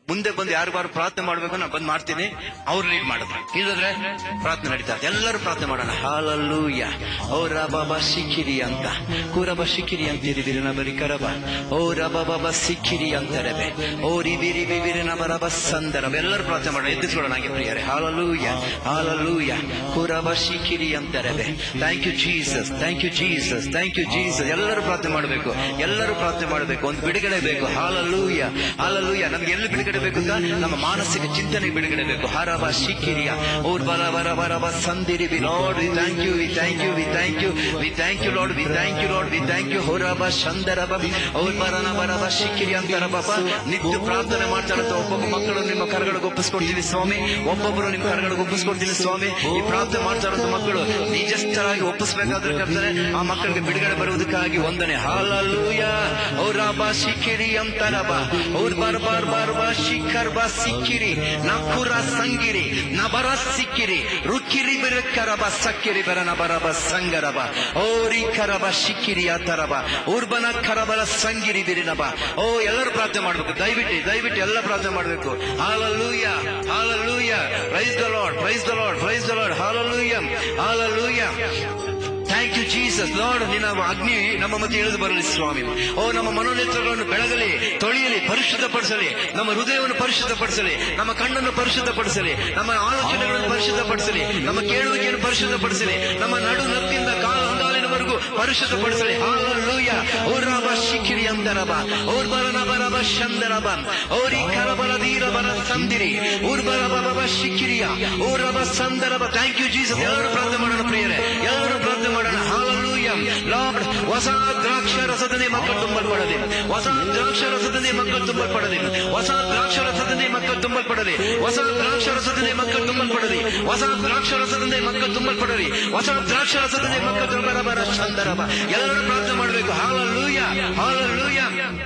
ಮುಂದೆ ಬಂದು ಯಾರಿಗಾರು ಪ್ರಾರ್ಥನೆ ಮಾಡ್ಬೇಕು ನಾನು ಬಂದ್ ಮಾಡ್ತೀನಿ ಅವ್ರು ಲೀಡ್ ಮಾಡಿದ್ರು ಇಲ್ಲದ್ರೆ ಪ್ರಾರ್ಥನೆ ನಡೀತಾ ಇದೆ. ಎಲ್ಲರೂ ಪ್ರಾರ್ಥನೆ ಮಾಡೋಣ ಹಾಲಲ್ಲೂಯ ಓ ರಬಾಬ ಸಿಕ್ಕಿರಿ ಅಂತ ಕೂರಬ ಸಿಕ್ಕಿರಿ ಅಂತಿರಿದಿರಿ ನಬರಿ ಕರಬ ಓ ರಬಾಬ ಸಿಕ್ಕಿರಿ ಅಂತಾರಬೆ ಓ ರಿಬಿ ರಿಬಿ ಬಿರಿ ನಬರಬ ಸಂದರಬ ಎಲ್ಲರೂ ಪ್ರಾರ್ಥನೆ ಮಾಡೋಣ ಎದ್ದಿಸ್ಕೊಳ್ಳೋಣ ಹಾಗೆ ಪ್ರಿಯರೇ ಹಾಲಲ್ಲೂಯ ಹಾಲಲ್ಲೂಯ ಕೂರಬ ಸಿಕ್ಕಿರಿ ಅಂತಾರಬೆ thank you Jesus thank you Jesus thank you Jesus ಎಲ್ಲರೂ ಪ್ರಾರ್ಥನೆ ಮಾಡಬೇಕು ಎಲ್ಲರೂ ಪ್ರಾರ್ಥನೆ ಮಾಡಬೇಕು ಒಂದು ಬಿಡುಗಡೆ ಬೇಕು ಹಾಲಲ್ಲೂಯ ಹಾಲಲ್ಲೂಯ ನಮ್ಗೆ ಎಲ್ಲಿ ಬಿಡುಗಡೆ ಬೇಕು ಅಂತ ನಮ್ಮ ಮಾನಸಿಕ ಚಿಂತನೆ ಬಿಡುಗಡೆ ಬೇಕು ಹರಬ ಶಿಕ್ಕಿರಿಯ ಓರ್ ಬರ ಬರ ಬರ ಬ ಸಂದಿರಿ we lord we thank you we thank you we thank you we thank you lord we thank you lord we thank you ಹೊರಬ ಶಂದರಬ ಓರ್ ಬರನ ಬರಬ ಶಿಕ್ಕಿರಿ ಅಂತಾರ ಬಾಬ ನಿತ್ಯ ಪ್ರಾರ್ಥನೆ ಮಾಡ್ತಾರಂತ ಒಬ್ಬೊಬ್ಬ ಮಕ್ಕಳು ನಿಮ್ಮ ಕರಗಳಿಗೆ ಒಪ್ಪಿಸ್ಕೊಡ್ತೀನಿ ಸ್ವಾಮಿ ಒಬ್ಬೊಬ್ಬರು ನಿಮ್ಮ ಕರಗಳಿಗೆ ಒಪ್ಪಿಸ್ಕೊಡ್ತೀನಿ ಸ್ವಾಮಿ ಈ ಪ್ರಾರ್ಥನೆ ಮಾಡ್ತಾರಂತ ಮಕ್ಕಳು ನಿಜಸ್ಥರಾಗಿ ಒಪ್ಪಿಸ್ಬೇಕಾದ್ರೆ ಕರ್ತಾರೆ ಆ ಮಕ್ಕಳಿಗೆ ಬಿಡುಗಡೆ ಬರುವುದಕ್ಕಾಗಿ ಒಂದನೇ ಹಾಲಲ್ಲೂಯ ಔರಾಬ ಶಿಖಿರಿ ಅಂತಾರಬ ಔರ್ ಬಾರ್ ಬಾರ್ ಬಾರ್ ಬಾ ಶಿಖರ್ ಬಾ ಸಿಕ್ಕಿರಿ ನಕುರ ಸಂಗಿರಿ ನಬರ ಸಿಕ್ಕಿರಿ ರುಕ್ಕಿರಿ ಬಿರಕ್ಕರಬ ಸಕ್ಕಿರಿ ಬರನ ಬರಬ ಸಂಗರಬ ಓರಿ ಕರಬ ಶಿಕ್ಕಿರಿ ಆತರಬ ಊರ್ಬನ ಕರಬಲ ಸಂಗಿರಿ ಬಿರಿನಬ ಓ ಎಲ್ಲರೂ ಪ್ರಾರ್ಥನೆ ಮಾಡ್ಬೇಕು ದಯವಿಟ್ಟು ದಯವಿಟ್ಟು ಎಲ್ಲ ಪ್ರಾರ್ಥನೆ ಮಾಡ್ಬೇಕು hallelujah hallelujah praise the lord praise the lord praise the lord hallelujah hallelujah thank you Jesus lord ನಿನ್ನ ಅಗ್ನಿ ನಮ್ಮ ಮಧ್ಯೆ ಇಳಿದು ಬರಲಿ ಸ್ವಾಮಿ ಓ ನಮ್ಮ ಮನೋನೇತ್ರಗಳನ್ನು ಬೆಳಗಲಿ ತೊಳೆಯಲಿ ಪರಿಶುದ್ಧಪಡಿಸಲಿ ನಮ್ಮ ಹೃದಯವನ್ನು ಪರಿಶುದ್ಧಪಡಿಸಲಿ ನಮ್ಮ ಕಣ್ಣನ್ನು ಪರಿಶುದ್ಧಪಡಿಸಲಿ ನಮ್ಮ ಆಲೋಚನೆಗಳನ್ನು ಪರಿಶುದ್ಧಪಡಿಸಲಿ ನಮ್ಮ ಕೇಳುವಿಕೆಯನ್ನು ಪರಿಶುದ್ಧಪಡಿಸಲಿ ನಮ್ಮ ನಡು ನತ್ತಿಂದ ಕಾಲ ಅಂಗಾಲಿನವರೆಗೂ ಪರಿಶುದ್ಧಪಡಿಸಲಿ ಹಾಲಲ್ಲೂಯ ಓರಾಬ ಶಿಖಿರಿ ಅಂದರಬ ಓರ್ಬರನ ಬರಬ ಶಂದರಬ ಓರಿ ಕರಬಲ ದೀರಬರ ಸಂದಿರಿ ಊರ್ಬರ ಬಬ ಶಿಖಿರಿಯ ಓರಬ ಸಂದರಬ ಥ್ಯಾಂಕ್ ಯು ಜೀಸಸ್ ಎಲ್ಲರೂ ಪ್ರಾರ್ಥನೆ ಮಾಡೋಣ ಪ್ರಿಯರೇ ಎಲ್ಲರೂ ಪ್ರಾರ್ಥನೆ ಮಾಡೋಣ ಹಾಲಲ್ಲೂಯ ಲಾರ್ಡ್ ಹೊಸ ದ್ರಾಕ್ಷ ರಸದನೆ ಮಕ್ಕಳು ತುಂಬಲ್ಪಡಲಿ ಹೊಸ ದ್ರಾಕ್ಷ ರಸದನೆ ಮಕ್ಕಳು ತುಂಬಲ್ಪಡಲಿ ಹೊಸ ದ್ರಾಕ್ಷ ರಸದನೆ ಮಕ್ಕಳು ತುಂಬಲ್ಪಡಲಿ ಹೊಸ ದ್ರಾಕ್ಷ ರಸದನೆ ಮಕ್ಕಳು ತುಂಬಲ್ಪಡಲಿ ಹೊಸ ದ್ರಾಕ್ಷ ರಸದನೆ ಮಕ್ಕಳು ತುಂಬಲ್ಪಡಲಿ ಹೊಸ ದ್ರಾಕ್ಷ ರಸದನೆ ಮಕ್ಕಳು ತುಂಬರಬರ ಚಂದರಬ ಎಲ್ಲರೂ ಪ್ರಾರ್ಥನೆ ಮಾಡಬೇಕು ಹಾಲಲ್ಲೂಯ ಹಾಲಲ್ಲೂಯ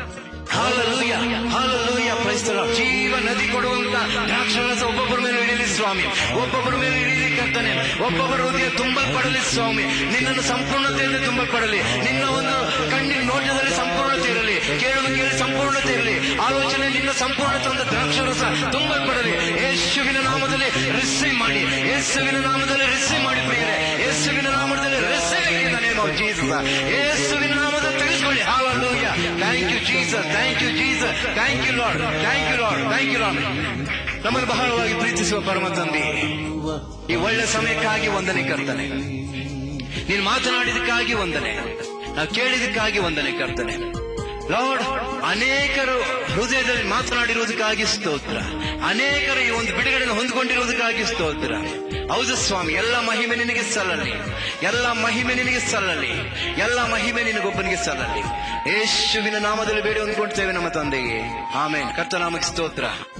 ಹಾಲಲ್ಲೂಯ ಹಾಲಲ್ಲೂಯ ಪ್ರೈಸ್ತಲ ಜೀವ ನದಿ ಕೊಡುವಂತ ದ್ರಾಕ್ಷರಸ ಒಬ್ಬೊಬ್ಬರ ಮೇಲೆ ಇಳಿಲಿ ಸ್ವಾಮಿ ಒಬ್ಬೊಬ್ಬರ ಮೇಲೆ ಇಳಿಲಿ ಕರ್ತನೆ ಒಬ್ಬೊಬ್ಬರ ಹೃದಯ ತುಂಬಲ್ಪಡಲಿ ಸ್ವಾಮಿ ನಿನ್ನನ್ನು ಸಂಪೂರ್ಣತೆಯಿಂದ ತುಂಬಲ್ಪಡಲಿ ನಿನ್ನ ಒಂದು ಕಣ್ಣಿನ ನೋಟದಲ್ಲಿ ಸಂಪೂರ್ಣತೆ ಇರಲಿ ಕೇಳುವಿಕೆಯಲ್ಲಿ ಸಂಪೂರ್ಣತೆ ಇರಲಿ ಆಲೋಚನೆ ನಿನ್ನ ಸಂಪೂರ್ಣತೆ ಒಂದು ದ್ರಾಕ್ಷರಸ ತುಂಬಲ್ಪಡಲಿ ಯೇಸುವಿನ ನಾಮದಲ್ಲಿ ರಿಸೀವ್ ಮಾಡಿ ಯೇಸುವಿನ ನಾಮದಲ್ಲಿ ರಿಸೀವ್ ಮಾಡಿ ಪ್ರಿಯರೇ ಯೇಸುವಿನ ನಾಮದಲ್ಲಿ receive in the name of Jesus ಯೇಸುವಿನ ನಾಮದಲ್ಲಿ ತೆಗೆದುಕೊಳ್ಳಿ hallelujah thank you Jesus thank you Jesus thank you lord thank you lord thank you lord ನಮ್ಮನ್ನು ಬಹಳವಾಗಿ ಪ್ರೀತಿಸುವ ಪರಮ ತಂದೆ ಈ ಒಳ್ಳೆ ಸಮಯಕ್ಕಾಗಿ ವಂದನೆ ಕರ್ತನೆ ನೀನು ಮಾತನಾಡಿದಕ್ಕಾಗಿ ವಂದನೆ ನಾವು ಕೇಳಿದಕ್ಕಾಗಿ ವಂದನೆ ಕರ್ತನೆ ಲಾರ್ಡ್ ಅನೇಕರು ಹೃದಯದಲ್ಲಿ ಮಾತನಾಡಿರುವುದಕ್ಕಾಗಿ ಸ್ತೋತ್ರ ಅನೇಕರು ಈ ಒಂದು ಬಿಡುಗಡೆಯನ್ನು ಹೊಂದಿಕೊಂಡಿರುವುದಕ್ಕಾಗಿ ಸ್ತೋತ್ರ ಹೌದು ಸ್ವಾಮಿ ಎಲ್ಲ ಮಹಿಮೆ ನಿನಗೆ ಸಲ್ಲಲಿ ಎಲ್ಲ ಮಹಿಮೆ ನಿನಗೆ ಸಲ್ಲಲಿ ಎಲ್ಲ ಮಹಿಮೆ ನಿನಗೊಬ್ಬನಿಗೆ ಸಲ್ಲಲಿ ಯೇಸುವಿನ ನಾಮದಲ್ಲಿ ಬೇಡಿ ಹೊಂದ್ಕೊಳ್ತೇವೆ ನಮ್ಮ ತಂದೆಗೆ ಆಮೇಲೆ ಕರ್ತನಾಮಕ್ಕೆ ಸ್ತೋತ್ರ